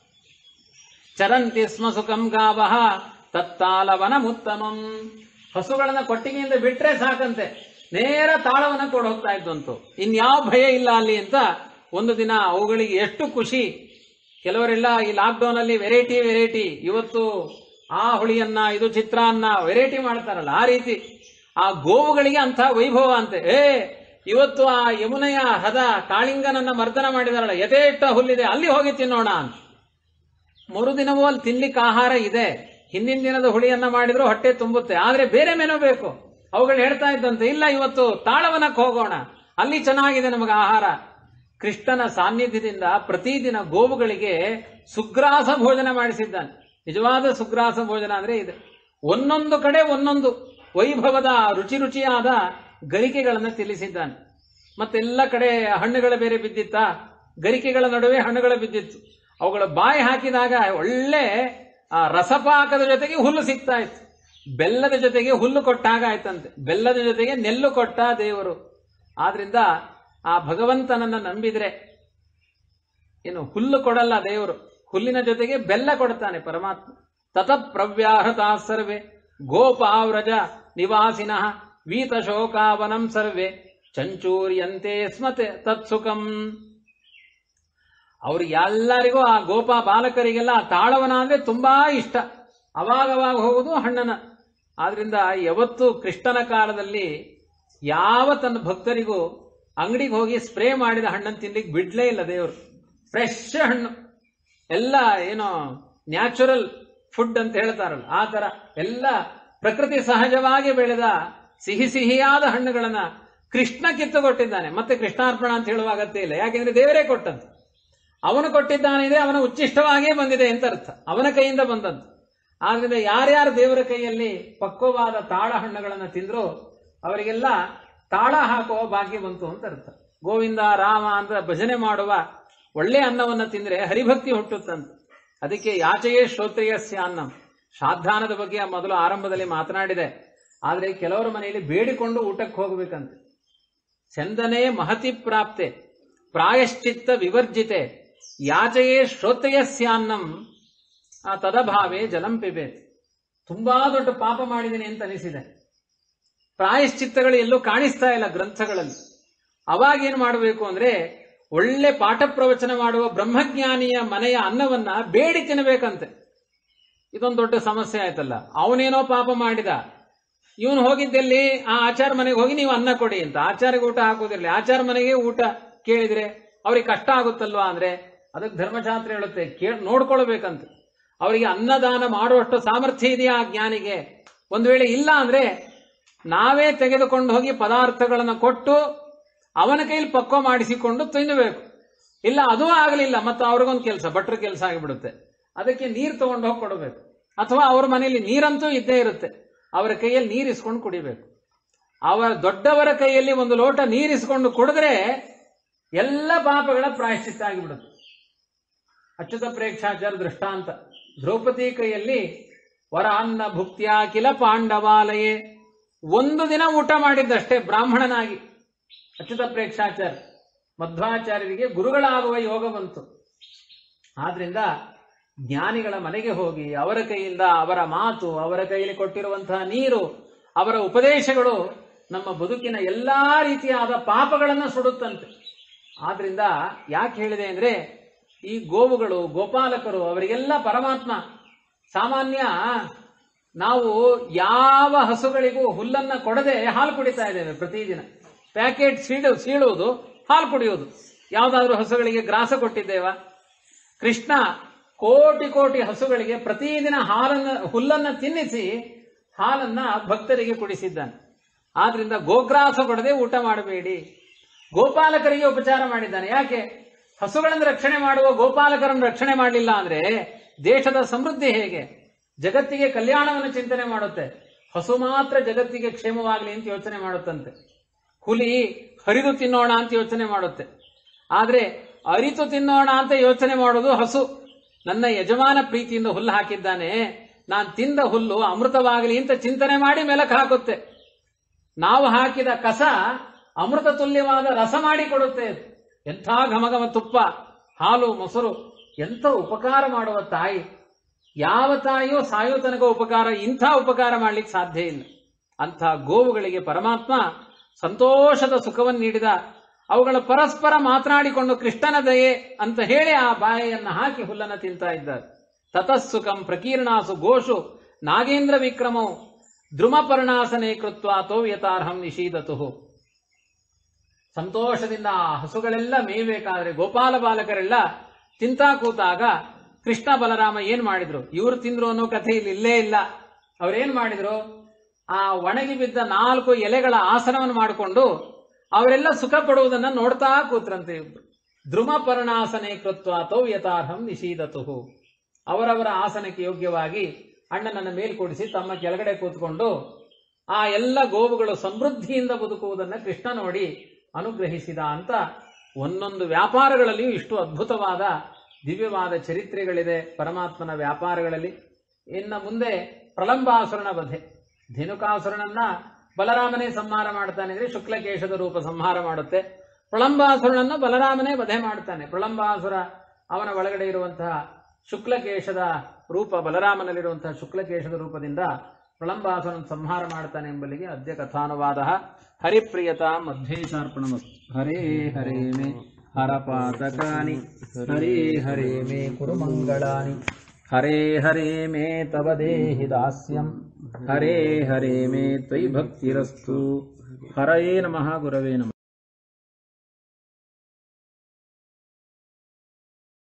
ಚರಂತಿ ಸ್ಮ ಸುಖಂ ಗಾವಹ ತತ್ತಾಲವನ ಮುತ್ತಮಂ ಹಸುಗಳನ್ನ ಕೊಟ್ಟಿಗೆಯಿಂದ ಬಿಟ್ರೆ ಸಾಕಂತೆ ನೇರ ತಾಳವನ್ನ ಕೊಡ ಹೋಗ್ತಾ ಇದ್ದಂತು ಇನ್ಯಾವ ಭಯ ಇಲ್ಲ ಅಲ್ಲಿ ಅಂತ ಒಂದು ದಿನ ಅವುಗಳಿಗೆ ಎಷ್ಟು ಖುಷಿ ಕೆಲವರೆಲ್ಲ ಈ ಲಾಕ್ಡೌನ್ ಅಲ್ಲಿ ವೆರೈಟಿ ವೆರೈಟಿ ಇವತ್ತು ಆ ಹುಳಿಯನ್ನ ಇದು ಚಿತ್ರಾನ್ನ ವೆರೈಟಿ ಮಾಡ್ತಾರಲ್ಲ ಆ ರೀತಿ ಆ ಗೋವುಗಳಿಗೆ ಅಂತ ವೈಭವ ಅಂತೆ ಏ ಇವತ್ತು ಆ ಯಮುನೆಯ ಹದ ಕಾಳಿಂಗನನ್ನ ಮರ್ದನ ಮಾಡಿದಾರಲ್ಲ ಯಥೇಷ್ಟ ಹುಲ್ಲಿದೆ ಅಲ್ಲಿ ಹೋಗಿ ತಿನ್ನೋಣ ಅಂತ ಮರುದಿನವೂ ಅಲ್ಲಿ ತಿನ್ಲಿಕ್ಕೆ ಆಹಾರ ಇದೆ ಹಿಂದಿನ ದಿನದ ಹುಳಿಯನ್ನ ಮಾಡಿದ್ರು ಹೊಟ್ಟೆ ತುಂಬುತ್ತೆ ಆದ್ರೆ ಬೇರೆ ಮೆನು ಬೇಕು ಅವುಗಳು ಹೇಳ್ತಾ ಇದ್ದಂತೆ ಇಲ್ಲ ಇವತ್ತು ತಾಳವನಕ್ಕೆ ಹೋಗೋಣ ಅಲ್ಲಿ ಚೆನ್ನಾಗಿದೆ ನಮಗೆ ಆಹಾರ ಕೃಷ್ಣನ ಸಾನ್ನಿಧ್ಯದಿಂದ ಪ್ರತಿದಿನ ಗೋವುಗಳಿಗೆ ಸುಗ್ರಾಸ ಭೋಜನ ಮಾಡಿಸಿದ್ದಾನೆ ನಿಜವಾದ ಸುಗ್ರಾಸ ಭೋಜನ ಅಂದ್ರೆ ಇದೆ ಒಂದೊಂದು ಕಡೆ ಒಂದೊಂದು ವೈಭವದ ರುಚಿ ರುಚಿಯಾದ ಗರಿಕೆಗಳನ್ನು ತಿಳಿಸಿದ್ದಾನೆ ಮತ್ತೆಲ್ಲ ಕಡೆ ಹಣ್ಣುಗಳ ಬೇರೆ ಬಿದ್ದಿತ್ತ ಗರಿಕೆಗಳ ನಡುವೆ ಹಣ್ಣುಗಳ ಬಿದ್ದಿತ್ತು ಅವುಗಳ ಬಾಯಿ ಹಾಕಿದಾಗ ಒಳ್ಳೆ ಆ ರಸಪಾಕದ ಜೊತೆಗೆ ಹುಲ್ಲು ಸಿಗ್ತಾ ಇತ್ತು ಬೆಲ್ಲದ ಜೊತೆಗೆ ಹುಲ್ಲು ಕೊಟ್ಟಾಗ ಆಯ್ತಂತೆ ಬೆಲ್ಲದ ಜೊತೆಗೆ ನೆಲ್ಲು ಕೊಟ್ಟ ದೇವರು ಆದ್ರಿಂದ ಆ ಭಗವಂತನನ್ನ ನಂಬಿದ್ರೆ ಏನು ಹುಲ್ಲು ಕೊಡಲ್ಲ ದೇವರು ಹುಲ್ಲಿನ ಜೊತೆಗೆ ಬೆಲ್ಲ ಕೊಡ್ತಾನೆ ಪರಮಾತ್ಮ ತತ ಪ್ರವ್ಯಾಹೃತ ಸರ್ವೇ ಗೋಪಾವ್ರಜ ನಿವಾಸಿನಃ ವೀತ ಶೋಕಾವನಂ ಸರ್ವೇ ಚಂಚೂರ್ಯಂತೆ ಸ್ಮತೆ ತತ್ಸುಖಂ ಅವ್ರು ಎಲ್ಲರಿಗೂ ಆ ಗೋಪ ಬಾಲಕರಿಗೆಲ್ಲ ಆ ತಾಳವನ ಅಂದ್ರೆ ತುಂಬಾ ಇಷ್ಟ ಅವಾಗವಾಗ ಹೋಗುದು ಹಣ್ಣನ ಆದ್ರಿಂದ ಯಾವತ್ತು ಕೃಷ್ಣನ ಕಾಲದಲ್ಲಿ ಯಾವ ತನ್ನ ಭಕ್ತರಿಗೂ ಅಂಗಡಿಗೆ ಹೋಗಿ ಸ್ಪ್ರೇ ಮಾಡಿದ ಹಣ್ಣನ್ನು ತಿನ್ಲಿಕ್ಕೆ ಬಿಡ್ಲೇ ಇಲ್ಲ ದೇವರು ಫ್ರೆಶ್ ಹಣ್ಣು ಎಲ್ಲ ಏನೋ ನ್ಯಾಚುರಲ್ ಫುಡ್ ಅಂತ ಹೇಳ್ತಾರಲ್ಲ ಆ ತರ ಎಲ್ಲ ಪ್ರಕೃತಿ ಸಹಜವಾಗಿ ಬೆಳೆದ ಸಿಹಿ ಸಿಹಿಯಾದ ಹಣ್ಣುಗಳನ್ನ ಕೃಷ್ಣ ಕಿತ್ತು ಕೊಟ್ಟಿದ್ದಾನೆ ಮತ್ತೆ ಕೃಷ್ಣಾರ್ಪಣ ಅಂತ ಹೇಳುವ ಅಗತ್ಯ ಇಲ್ಲ ಯಾಕೆಂದ್ರೆ ದೇವರೇ ಕೊಟ್ಟದ್ದು ಅವನು ಕೊಟ್ಟಿದ್ದಾನಿದೆ ಅವನ ಉಚ್ಚಿಷ್ಟವಾಗಿಯೇ ಬಂದಿದೆ ಅಂತ ಅರ್ಥ ಅವನ ಕೈಯಿಂದ ಬಂದದ್ದು ಆದ್ರಿಂದ ಯಾರ್ಯಾರು ದೇವರ ಕೈಯಲ್ಲಿ ಪಕ್ವವಾದ ತಾಳ ಹಣ್ಣುಗಳನ್ನು ತಿಂದ್ರೋ ಅವರಿಗೆಲ್ಲ ತಾಳ ಹಾಕುವ ಭಾಗ್ಯ ಬಂತು ಅಂತ ಅರ್ಥ ಗೋವಿಂದ ರಾಮ ಅಂತ ಭಜನೆ ಮಾಡುವ ಒಳ್ಳೆ ಅನ್ನವನ್ನ ತಿಂದ್ರೆ ಹರಿಭಕ್ತಿ ಹುಟ್ಟುತ್ತಂತೆ ಅದಕ್ಕೆ ಯಾಚೆಯೇ ಶ್ರೋತ್ರಿಯಸ್ಯ ಅನ್ನಂ ಶ್ರಾದ್ದಾನದ ಬಗ್ಗೆ ಮೊದಲು ಆರಂಭದಲ್ಲಿ ಮಾತನಾಡಿದೆ ಆದ್ರೆ ಕೆಲವರ ಮನೆಯಲ್ಲಿ ಬೇಡಿಕೊಂಡು ಊಟಕ್ಕೆ ಹೋಗಬೇಕಂತೆ ಚಂದನೆ ಮಹತಿ ಪ್ರಾಪ್ತೆ ಪ್ರಾಯಶ್ಚಿತ್ತ ವಿವರ್ಜಿತೆ ಯಾಚೆಯೇ ಶ್ರೋತ್ರಿಯಸ್ಯಾನ್ನಂ ಆ ತದಭಾವೇ ಜಲಂ ಪಿಬೇತ್ ತುಂಬಾ ದೊಡ್ಡ ಪಾಪ ಮಾಡಿದ್ದೀನಿ ಅಂತ ಅನಿಸಿದೆ ಪ್ರಾಯಶ್ಚಿತ್ತಗಳು ಎಲ್ಲೂ ಕಾಣಿಸ್ತಾ ಇಲ್ಲ ಗ್ರಂಥಗಳಲ್ಲಿ ಅವಾಗ ಏನ್ ಮಾಡಬೇಕು ಅಂದ್ರೆ ಒಳ್ಳೆ ಪಾಠ ಪ್ರವಚನ ಮಾಡುವ ಬ್ರಹ್ಮಜ್ಞಾನಿಯ ಮನೆಯ ಅನ್ನವನ್ನ ಬೇಡಿ ತಿನ್ನಬೇಕಂತೆ ಇದೊಂದು ದೊಡ್ಡ ಸಮಸ್ಯೆ ಆಯ್ತಲ್ಲ ಅವನೇನೋ ಪಾಪ ಮಾಡಿದ ಇವನು ಹೋಗಿದ್ದೆಲ್ಲಿ ಆ ಆಚಾರ ಮನೆಗೆ ಹೋಗಿ ನೀವು ಅನ್ನ ಕೊಡಿ ಅಂತ ಆಚಾರ್ಯಗೆ ಊಟ ಹಾಕೋದಿರ್ಲಿ ಆಚಾರ ಮನೆಗೆ ಊಟ ಕೇಳಿದ್ರೆ ಅವ್ರಿಗೆ ಕಷ್ಟ ಆಗುತ್ತಲ್ವಾ ಅಂದ್ರೆ ಅದಕ್ಕೆ ಧರ್ಮಶಾಸ್ತ್ರ ಹೇಳುತ್ತೆ ಕೇಳಿ ನೋಡ್ಕೊಳ್ಬೇಕಂತ ಅವರಿಗೆ ಅನ್ನದಾನ ಮಾಡುವಷ್ಟು ಸಾಮರ್ಥ್ಯ ಇದೆಯಾ ಆ ಜ್ಞಾನಿಗೆ ಒಂದು ವೇಳೆ ಇಲ್ಲ ಅಂದ್ರೆ ನಾವೇ ತೆಗೆದುಕೊಂಡು ಹೋಗಿ ಪದಾರ್ಥಗಳನ್ನು ಕೊಟ್ಟು ಅವನ ಕೈಲಿ ಪಕ್ವ ಮಾಡಿಸಿಕೊಂಡು ತಿನ್ನಬೇಕು ಇಲ್ಲ ಅದೂ ಆಗಲಿಲ್ಲ ಮತ್ತು ಅವ್ರಿಗೊಂದು ಕೆಲಸ ಭಟ್ರ ಕೆಲಸ ಆಗಿಬಿಡುತ್ತೆ ಅದಕ್ಕೆ ನೀರು ತಗೊಂಡು ಹೋಗಿ ಕೊಡಬೇಕು ಅಥವಾ ಅವ್ರ ಮನೆಯಲ್ಲಿ ನೀರಂತೂ ಇದ್ದೇ ಇರುತ್ತೆ ಅವರ ಕೈಯಲ್ಲಿ ನೀರಿಸ್ಕೊಂಡು ಕುಡಿಬೇಕು ಅವರ ದೊಡ್ಡವರ ಕೈಯಲ್ಲಿ ಒಂದು ಲೋಟ ನೀರಿಸ್ಕೊಂಡು ಕುಡಿದ್ರೆ ಎಲ್ಲ ಪಾಪಗಳ ಪ್ರಾಯಶ್ಚಿತ್ತ ಆಗಿಬಿಡುತ್ತೆ ಅಚ್ಯುತ ಪ್ರೇಕ್ಷಾಚಾರ ದೃಷ್ಟಾಂತ ದ್ರೌಪದಿ ಕೈಯಲ್ಲಿ ವರ ಅನ್ನ ಭುಕ್ತಿಯ ಕಿಲ ಪಾಂಡವಾಲಯೇ ಒಂದು ದಿನ ಊಟ ಮಾಡಿದ್ದಷ್ಟೇ ಬ್ರಾಹ್ಮಣನಾಗಿ ಅಚ್ಯುತ ಪ್ರೇಕ್ಷಾಚಾರ್ಯ ಮಧ್ವಾಚಾರ್ಯರಿಗೆ ಗುರುಗಳಾಗುವ ಯೋಗ ಬಂತು ಆದ್ರಿಂದ ಜ್ಞಾನಿಗಳ ಮನೆಗೆ ಹೋಗಿ ಅವರ ಕೈಯಿಂದ ಅವರ ಮಾತು ಅವರ ಕೈಯಲ್ಲಿ ಕೊಟ್ಟಿರುವಂತಹ ನೀರು ಅವರ ಉಪದೇಶಗಳು ನಮ್ಮ ಬದುಕಿನ ಎಲ್ಲಾ ರೀತಿಯಾದ ಪಾಪಗಳನ್ನು ಸುಡುತ್ತಂತೆ ಆದ್ರಿಂದ ಯಾಕೆ ಹೇಳಿದೆ ಅಂದ್ರೆ ಈ ಗೋವುಗಳು ಗೋಪಾಲಕರು ಅವರಿಗೆಲ್ಲ ಪರಮಾತ್ಮ ಸಾಮಾನ್ಯ ನಾವು ಯಾವ ಹಸುಗಳಿಗೂ ಹುಲ್ಲನ್ನ ಕೊಡದೆ ಹಾಲು ಕುಡಿತಾ ಇದ್ದೇವೆ ಪ್ರತಿದಿನ ಪ್ಯಾಕೆಟ್ ಸೀಳು ಸೀಳುವುದು ಹಾಲು ಕುಡಿಯುವುದು ಯಾವುದಾದ್ರೂ ಹಸುಗಳಿಗೆ ಗ್ರಾಸ ಕೊಟ್ಟಿದ್ದೇವಾ ಕೃಷ್ಣ ಕೋಟಿ ಕೋಟಿ ಹಸುಗಳಿಗೆ ಪ್ರತಿದಿನ ಹಾಲನ್ನ ಹುಲ್ಲನ್ನ ತಿನ್ನಿಸಿ ಹಾಲನ್ನ ಭಕ್ತರಿಗೆ ಕುಡಿಸಿದ್ದಾನೆ ಆದ್ರಿಂದ ಗೋಗ್ರಾಸ ಕೊಡದೆ ಊಟ ಮಾಡಬೇಡಿ ಗೋಪಾಲಕರಿಗೆ ಉಪಚಾರ ಮಾಡಿದ್ದಾನೆ ಯಾಕೆ ಹಸುಗಳನ್ನು ರಕ್ಷಣೆ ಮಾಡುವ ಗೋಪಾಲಕರನ್ನು ರಕ್ಷಣೆ ಮಾಡಲಿಲ್ಲ ಅಂದ್ರೆ ದೇಶದ ಸಮೃದ್ಧಿ ಹೇಗೆ ಜಗತ್ತಿಗೆ ಕಲ್ಯಾಣವನ್ನು ಚಿಂತನೆ ಮಾಡುತ್ತೆ ಹಸು ಮಾತ್ರ ಜಗತ್ತಿಗೆ ಕ್ಷೇಮವಾಗಲಿ ಅಂತ ಯೋಚನೆ ಮಾಡುತ್ತಂತೆ ಹುಲಿ ಹರಿದು ತಿನ್ನೋಣ ಅಂತ ಯೋಚನೆ ಮಾಡುತ್ತೆ ಆದ್ರೆ ಅರಿತು ತಿನ್ನೋಣ ಅಂತ ಯೋಚನೆ ಮಾಡೋದು ಹಸು ನನ್ನ ಯಜಮಾನ ಪ್ರೀತಿಯಿಂದ ಹುಲ್ಲು ಹಾಕಿದ್ದಾನೆ ನಾನು ತಿಂದ ಹುಲ್ಲು ಅಮೃತವಾಗಲಿ ಅಂತ ಚಿಂತನೆ ಮಾಡಿ ಮೆಲಕ್ ಹಾಕುತ್ತೆ ನಾವು ಹಾಕಿದ ಕಸ ಅಮೃತ ತುಲ್ಯವಾದ ರಸ ಮಾಡಿ ಕೊಡುತ್ತೆ ಅದು. ಎಂಥ ಘಮಘಮ ತುಪ್ಪ ಹಾಲು ಮೊಸರು ಎಂಥ ಉಪಕಾರ ಮಾಡುವ ತಾಯಿ ಯಾವ ತಾಯಿಯೋ ಸಾಯೋ ತನಕ ಉಪಕಾರ ಇಂಥ ಉಪಕಾರ ಮಾಡ್ಲಿಕ್ಕೆ ಸಾಧ್ಯ ಇಲ್ಲ ಅಂಥ ಗೋವುಗಳಿಗೆ ಪರಮಾತ್ಮ ಸಂತೋಷದ ಸುಖವನ್ನು ನೀಡಿದ ಅವುಗಳ ಪರಸ್ಪರ ಮಾತನಾಡಿಕೊಂಡು ಕೃಷ್ಣನ ದಯೆ ಅಂತ ಹೇಳಿ ಆ ಬಾಯೆಯನ್ನು ಹಾಕಿ ಹುಲ್ಲನ್ನು ತಿಂತಾ ಇದ್ದಾರೆ ತತಸ್ಸುಖಂ ಪ್ರಕೀರ್ಣಾಸು ಗೋಷು ನಾಗೇಂದ್ರ ವಿಕ್ರಮವು ದ್ರುಮಪರ್ಣಾಸನೆ ಕೃತ್ವ ತೋ ಯಥಾರ್ಹಂ ನಿಷೀದತು ಸಂತೋಷದಿಂದ ಆ ಹಸುಗಳೆಲ್ಲ ಮೇಯ್ಬೇಕಾದ್ರೆ ಗೋಪಾಲ ಬಾಲಕರೆಲ್ಲ ತಿಂತಾ ಕೂತಾಗ ಕೃಷ್ಣ ಬಲರಾಮ ಏನ್ ಮಾಡಿದ್ರು ಇವ್ರು ತಿಂದ್ರು ಅನ್ನೋ ಕಥೆ ಇಲ್ಲಿ ಇಲ್ಲೇ ಇಲ್ಲ ಅವ್ರೇನ್ ಮಾಡಿದ್ರು ಆ ಒಣಗಿ ಬಿದ್ದ ನಾಲ್ಕು ಎಲೆಗಳ ಆಸನವನ್ನು ಮಾಡಿಕೊಂಡು ಅವರೆಲ್ಲ ಸುಖ ಪಡುವುದನ್ನ ನೋಡ್ತಾ ಕೂತ್ರಂತೆ ಇವ್ರು ಧ್ರುವ ಪರ್ಣಾಸನೆ ಕೃತ್ವ ತೌ ಯಥಾರ್ಹಂ ನಿಷೀದತು ಅವರವರ ಆಸನಕ್ಕೆ ಯೋಗ್ಯವಾಗಿ ಅಣ್ಣನನ್ನ ಮೇಲ್ಕೂಡಿಸಿ ತಮ್ಮ ಕೆಳಗಡೆ ಕೂತ್ಕೊಂಡು ಆ ಎಲ್ಲ ಗೋವುಗಳು ಸಮೃದ್ಧಿಯಿಂದ ಬದುಕುವುದನ್ನ ಕೃಷ್ಣ ನೋಡಿ ಅನುಗ್ರಹಿಸಿದ ಅಂತ ಒಂದೊಂದು ವ್ಯಾಪಾರಗಳಲ್ಲಿಯೂ ಇಷ್ಟು ಅದ್ಭುತವಾದ ದಿವ್ಯವಾದ ಚರಿತ್ರೆಗಳಿದೆ ಪರಮಾತ್ಮನ ವ್ಯಾಪಾರಗಳಲ್ಲಿ ಇನ್ನು ಮುಂದೆ ಪ್ರಲಂಬಾಸುರನ ವಧೆ ಧೇನುಕಾಸುರನನ್ನ ಬಲರಾಮನೇ ಸಂಹಾರ ಮಾಡ್ತಾನೆ ಅಂದ್ರೆ ಶುಕ್ಲಕೇಶದ ರೂಪ ಸಂಹಾರ ಮಾಡುತ್ತೆ ಪ್ರಳಂಬಾಸುರನನ್ನ ಬಲರಾಮನೇ ವಧೆ ಮಾಡ್ತಾನೆ ಪ್ರಳಂಬಾಸುರ ಅವನ ಒಳಗಡೆ ಇರುವಂತಹ ಶುಕ್ಲಕೇಶದ ರೂಪ ಬಲರಾಮನಲ್ಲಿರುವಂತಹ ಶುಕ್ಲಕೇಶದ ರೂಪದಿಂದ ಪ್ರಳಂಬಾಸುರನ ಸಂಹಾರ ಮಾಡ್ತಾನೆ ಎಂಬಲ್ಲಿಗೆ ಅದ್ಯ ಕಥಾನುವಾದ ಹರಿಪ್ರಿಯತಾ ಮಧ್ವೇಶಾರ್ಪಣಮಸ್ತು ಹರೇ ಹರೇ ಮೇ ಹರಪಾತಕಾನಿ ಹರೇ ಹರೇ ಮೇ ಕುರು ಮಂಗಳಾನಿ ಹರೇ ಹರೇ ಮೇ ತವ ದೇಹಿ ದಾಸ್ಯಂ ಹರೇ ಹರೇ ಮೇ ತ್ವಯಿ ಭಕ್ತಿರಸ್ತು ಹರಯೇ ನಮಃ ಗುರವೇ ನಮಃ